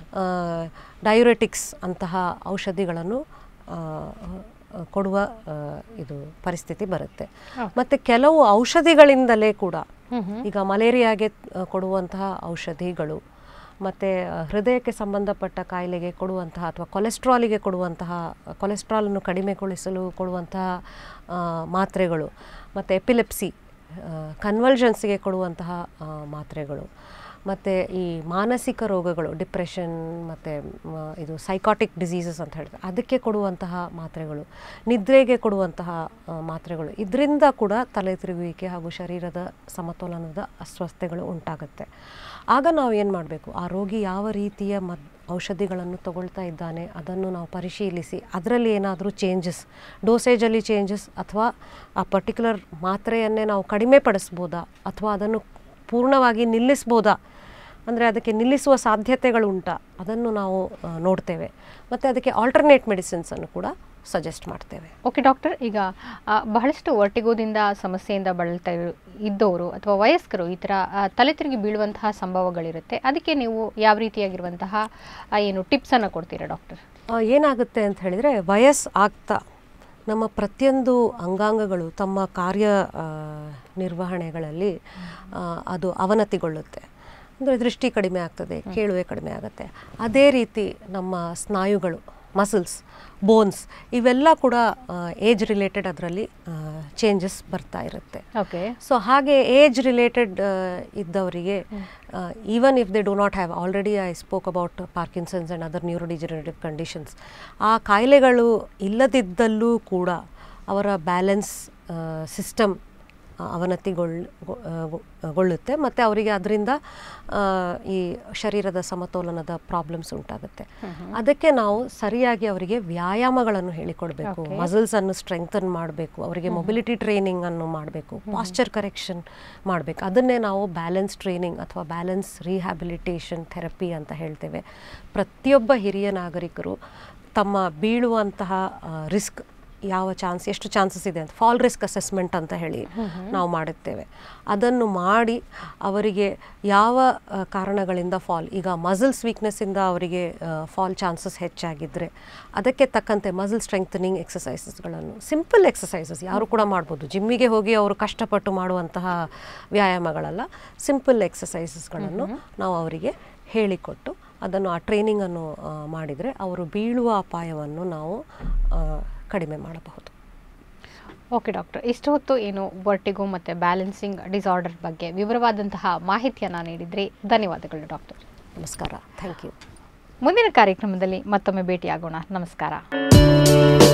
ಡಯೂರೆಟಿಕ್ಸ್ ಅಂತಹ ಔಷಧಿಗಳನ್ನು ಆ, ಆ, ಕೊಡುವ ಆ, ಇದು ಪರಿಸ್ಥಿತಿ ಬರುತ್ತೆ ಮತ್ತು ಕೆಲವು ಔಷಧಿಗಳಿಂದಲೇ ಕೂಡ ಈಗ ಮಲೇರಿಯಾಗೆ ಆ, ಕೊಡುವಂತಹ ಔಷಧಿಗಳು ಮತ್ತು ಹೃದಯಕ್ಕೆ ಸಂಬಂಧಪಟ್ಟ ಕಾಯಿಲೆಗೆ ಕೊಡುವಂತಹ ಅಥವಾ ಕೊಲೆಸ್ಟ್ರಾಲಿಗೆ ಕೊಡುವಂತಹ ಕೊಲೆಸ್ಟ್ರಾಲನ್ನು ಕಡಿಮೆಗೊಳಿಸಲು ಕೊಡುವಂತಹ ಆ, ಮಾತ್ರೆಗಳು ಮತ್ತು ಎಪಿಲೆಪ್ಸಿ ಕನ್ವಲ್ಷನ್ಸ್ಗೆ ಕೊಡುವಂತಹ ಆ, ಮಾತ್ರೆಗಳು ಮತ್ತು ಈ ಮಾನಸಿಕ ರೋಗಗಳು ಡಿಪ್ರೆಷನ್ ಮತ್ತು ಇದು ಸೈಕಾಟಿಕ್ ಡಿಸೀಸಸ್ ಅಂತ ಹೇಳ್ತಾರೆ ಅದಕ್ಕೆ ಕೊಡುವಂತಹ ಮಾತ್ರೆಗಳು ನಿದ್ರೆಗೆ ಕೊಡುವಂತಹ ಆ, ಮಾತ್ರೆಗಳು ಇದರಿಂದ ಕೂಡ ತಲೆ ತಿರುಗುವಿಕೆ ಹಾಗೂ ಶರೀರದ ಸಮತೋಲನದ ಅಸ್ವಸ್ಥತೆಗಳು ಉಂಟಾಗುತ್ತೆ ಆಗ ನಾವು ಏನು ಮಾಡಬೇಕು ಆ ರೋಗಿ ಯಾವ ರೀತಿಯ ಮದ್ ಔಷಧಿಗಳನ್ನು ತಗೊಳ್ತಾ ಇದ್ದಾನೆ ಅದನ್ನು ನಾವು ಪರಿಶೀಲಿಸಿ ಅದರಲ್ಲಿ ಏನಾದರೂ ಚೇಂಜಸ್ ಡೋಸೇಜಲ್ಲಿ ಚೇಂಜಸ್ ಅಥವಾ ಆ ಪರ್ಟಿಕ್ಯುಲರ್ ಮಾತ್ರೆಯನ್ನೇ ನಾವು ಕಡಿಮೆ ಪಡಿಸ್ಬೋದಾ ಅಥವಾ ಅದನ್ನು ಪೂರ್ಣವಾಗಿ ನಿಲ್ಲಿಸ್ಬೋದಾ ಅಂದರೆ ಅದಕ್ಕೆ ನಿಲ್ಲಿಸುವ ಸಾಧ್ಯತೆಗಳು ಉಂಟಾ ಅದನ್ನು ನಾವು ಆ, ನೋಡ್ತೇವೆ ಮತ್ತು ಅದಕ್ಕೆ ಆಲ್ಟರ್ನೇಟ್ ಮೆಡಿಸಿನ್ಸನ್ನು ಕೂಡ ಸಜೆಸ್ಟ್ ಮಾಡ್ತೇವೆ ಓಕೆ ಡಾಕ್ಟರ್ ಈಗ ಆ, ಬಹಳಷ್ಟು ವರ್ಟಿಗೋದಿಂದ ಸಮಸ್ಯೆಯಿಂದ ಬಳಲ್ತಾ ಇರೋ- ಇದ್ದವರು ಅಥವಾ ವಯಸ್ಕರು ಈ ಥರ ಆ, ತಲೆ ತಿರುಗಿ ಬೀಳುವಂತಹ ಸಂಭವಗಳಿರುತ್ತೆ ಅದಕ್ಕೆ ನೀವು ಯಾವ ರೀತಿಯಾಗಿರುವಂತಹ ಆ, ಏನು ಟಿಪ್ಸನ್ನು ಕೊಡ್ತೀರಾ ಡಾಕ್ಟರ್ ಆ, ಏನಾಗುತ್ತೆ ಅಂತ ಹೇಳಿದರೆ ವಯಸ್ಸು ಆಗ್ತಾ ನಮ್ಮ ಪ್ರತಿಯೊಂದು ಅಂಗಾಂಗಗಳು ತಮ್ಮ ಕಾರ್ಯ ಆ, ನಿರ್ವಹಣೆಗಳಲ್ಲಿ ಆ, ಅದು ಅವನತಿಗೊಳ್ಳುತ್ತೆ ಅಂದರೆ ದೃಷ್ಟಿ ಕಡಿಮೆ ಆಗ್ತದೆ ಕೇಳುವೆ ಕಡಿಮೆ ಆಗುತ್ತೆ ಅದೇ ರೀತಿ ನಮ್ಮ ಸ್ನಾಯುಗಳು ಮಸಲ್ಸ್ ಬೋನ್ಸ್ ಇವೆಲ್ಲ ಕೂಡ ಏಜ್ ರಿಲೇಟೆಡ್ ಅದರಲ್ಲಿ ಚೇಂಜಸ್ ಬರ್ತಾ ಇರುತ್ತೆ ಓಕೆ ಸೊ ಹಾಗೆ ಏಜ್ ರಿಲೇಟೆಡ್ ಇದ್ದವರಿಗೆ even if they do not have already I spoke about Parkinson's and other neurodegenerative conditions ಆ ಕಾಯಿಲೆಗಳು ಇಲ್ಲದಿದ್ದಲ್ಲೂ ಕೂಡ ಅವರ ಬ್ಯಾಲೆನ್ಸ್ ಸಿಸ್ಟಮ್ ಅವನತಿಗೊಳ್ ಗೊ- ಆ, ಗೊ- ಗೊಳ್ಳುತ್ತೆ ಮತ್ತು ಅವರಿಗೆ ಅದರಿಂದ ಈ ಶರೀರದ ಸಮತೋಲನದ ಪ್ರಾಬ್ಲಮ್ಸ್ ಉಂಟಾಗುತ್ತೆ ಅದಕ್ಕೆ ನಾವು ಸರಿಯಾಗಿ ಅವರಿಗೆ ವ್ಯಾಯಾಮಗಳನ್ನು ಹೇಳಿಕೊಡ್ಬೇಕು Okay. ಮಸಲ್ಸ್ ಅನ್ನು ಸ್ಟ್ರೆಂಥನ್ ಮಾಡಬೇಕು ಅವರಿಗೆ ಮೊಬಿಲಿಟಿ ಟ್ರೈನಿಂಗ್ ಅನ್ನು ಮಾಡಬೇಕು ಪಾಸ್ಚರ್ ಕರೆಕ್ಷನ್ ಮಾಡಬೇಕು ಅದನ್ನೇ ನಾವು ಬ್ಯಾಲೆನ್ಸ್ ಟ್ರೈನಿಂಗ್ ಅಥವಾ ಬ್ಯಾಲೆನ್ಸ್ ರಿಹ್ಯಾಬಿಲಿಟೇಷನ್ ಥೆರಪಿ ಅಂತ ಹೇಳ್ತೇವೆ ಪ್ರತಿಯೊಬ್ಬ ಹಿರಿಯ ನಾಗರಿಕರು ತಮ್ಮ ಬೀಳುವಂತಹ ರಿಸ್ಕ್ ಯಾವ ಚಾನ್ಸ್ ಎಷ್ಟು ಚಾನ್ಸಸ್ ಇದೆ ಅಂತ ಫಾಲ್ ರಿಸ್ಕ್ ಅಸೆಸ್ಮೆಂಟ್ ಅಂತ ಹೇಳಿ ನಾವು ಮಾಡುತ್ತೇವೆ ಅದನ್ನು ಮಾಡಿ ಅವರಿಗೆ ಯಾವ ಆ, ಕಾರಣಗಳಿಂದ ಫಾಲ್ ಈಗ ಮಸಲ್ಸ್ ವೀಕ್ನೆಸ್ಸಿಂದ ಅವರಿಗೆ ಫಾಲ್ ಚಾನ್ಸಸ್ ಹೆಚ್ಚಾಗಿದ್ದರೆ ಅದಕ್ಕೆ ತಕ್ಕಂತೆ ಮಸಲ್ ಸ್ಟ್ರೆಂಥನಿಂಗ್ ಎಕ್ಸಸೈಸಸ್ಗಳನ್ನು ಸಿಂಪಲ್ ಎಕ್ಸಸೈಸಸ್ ಯಾರು ಕೂಡ ಮಾಡ್ಬೋದು ಜಿಮ್ಮಿಗೆ ಹೋಗಿ ಅವರು ಕಷ್ಟಪಟ್ಟು ಮಾಡುವಂತಹ ವ್ಯಾಯಾಮಗಳಲ್ಲ ಸಿಂಪಲ್ ಎಕ್ಸಸೈಸಸ್ಗಳನ್ನು ನಾವು ಅವರಿಗೆ ಹೇಳಿಕೊಟ್ಟು ಅದನ್ನು ಆ ಟ್ರೈನಿಂಗನ್ನು ಮಾಡಿದರೆ ಅವರು ಬೀಳುವ ಅಪಾಯವನ್ನು ನಾವು ಆ, ಕಡಿಮೆ ಮಾಡಬಹುದು ಓಕೆ ಡಾಕ್ಟರ್ ಇಷ್ಟು ಹೊತ್ತು ಏನು ವರ್ಟಿಗೋ ಮತ್ತು ಬ್ಯಾಲೆನ್ಸಿಂಗ್ ಡಿಸಾರ್ಡರ್ ಬಗ್ಗೆ ವಿವರವಾದಂತಹ ಮಾಹಿತಿಯನ್ನು ನೀಡಿದ್ರಿ ಧನ್ಯವಾದಗಳು ಡಾಕ್ಟರ್ ನಮಸ್ಕಾರ ಥ್ಯಾಂಕ್ ಯು ಮುಂದಿನ ಕಾರ್ಯಕ್ರಮದಲ್ಲಿ ಮತ್ತೊಮ್ಮೆ ಭೇಟಿಯಾಗೋಣ ನಮಸ್ಕಾರ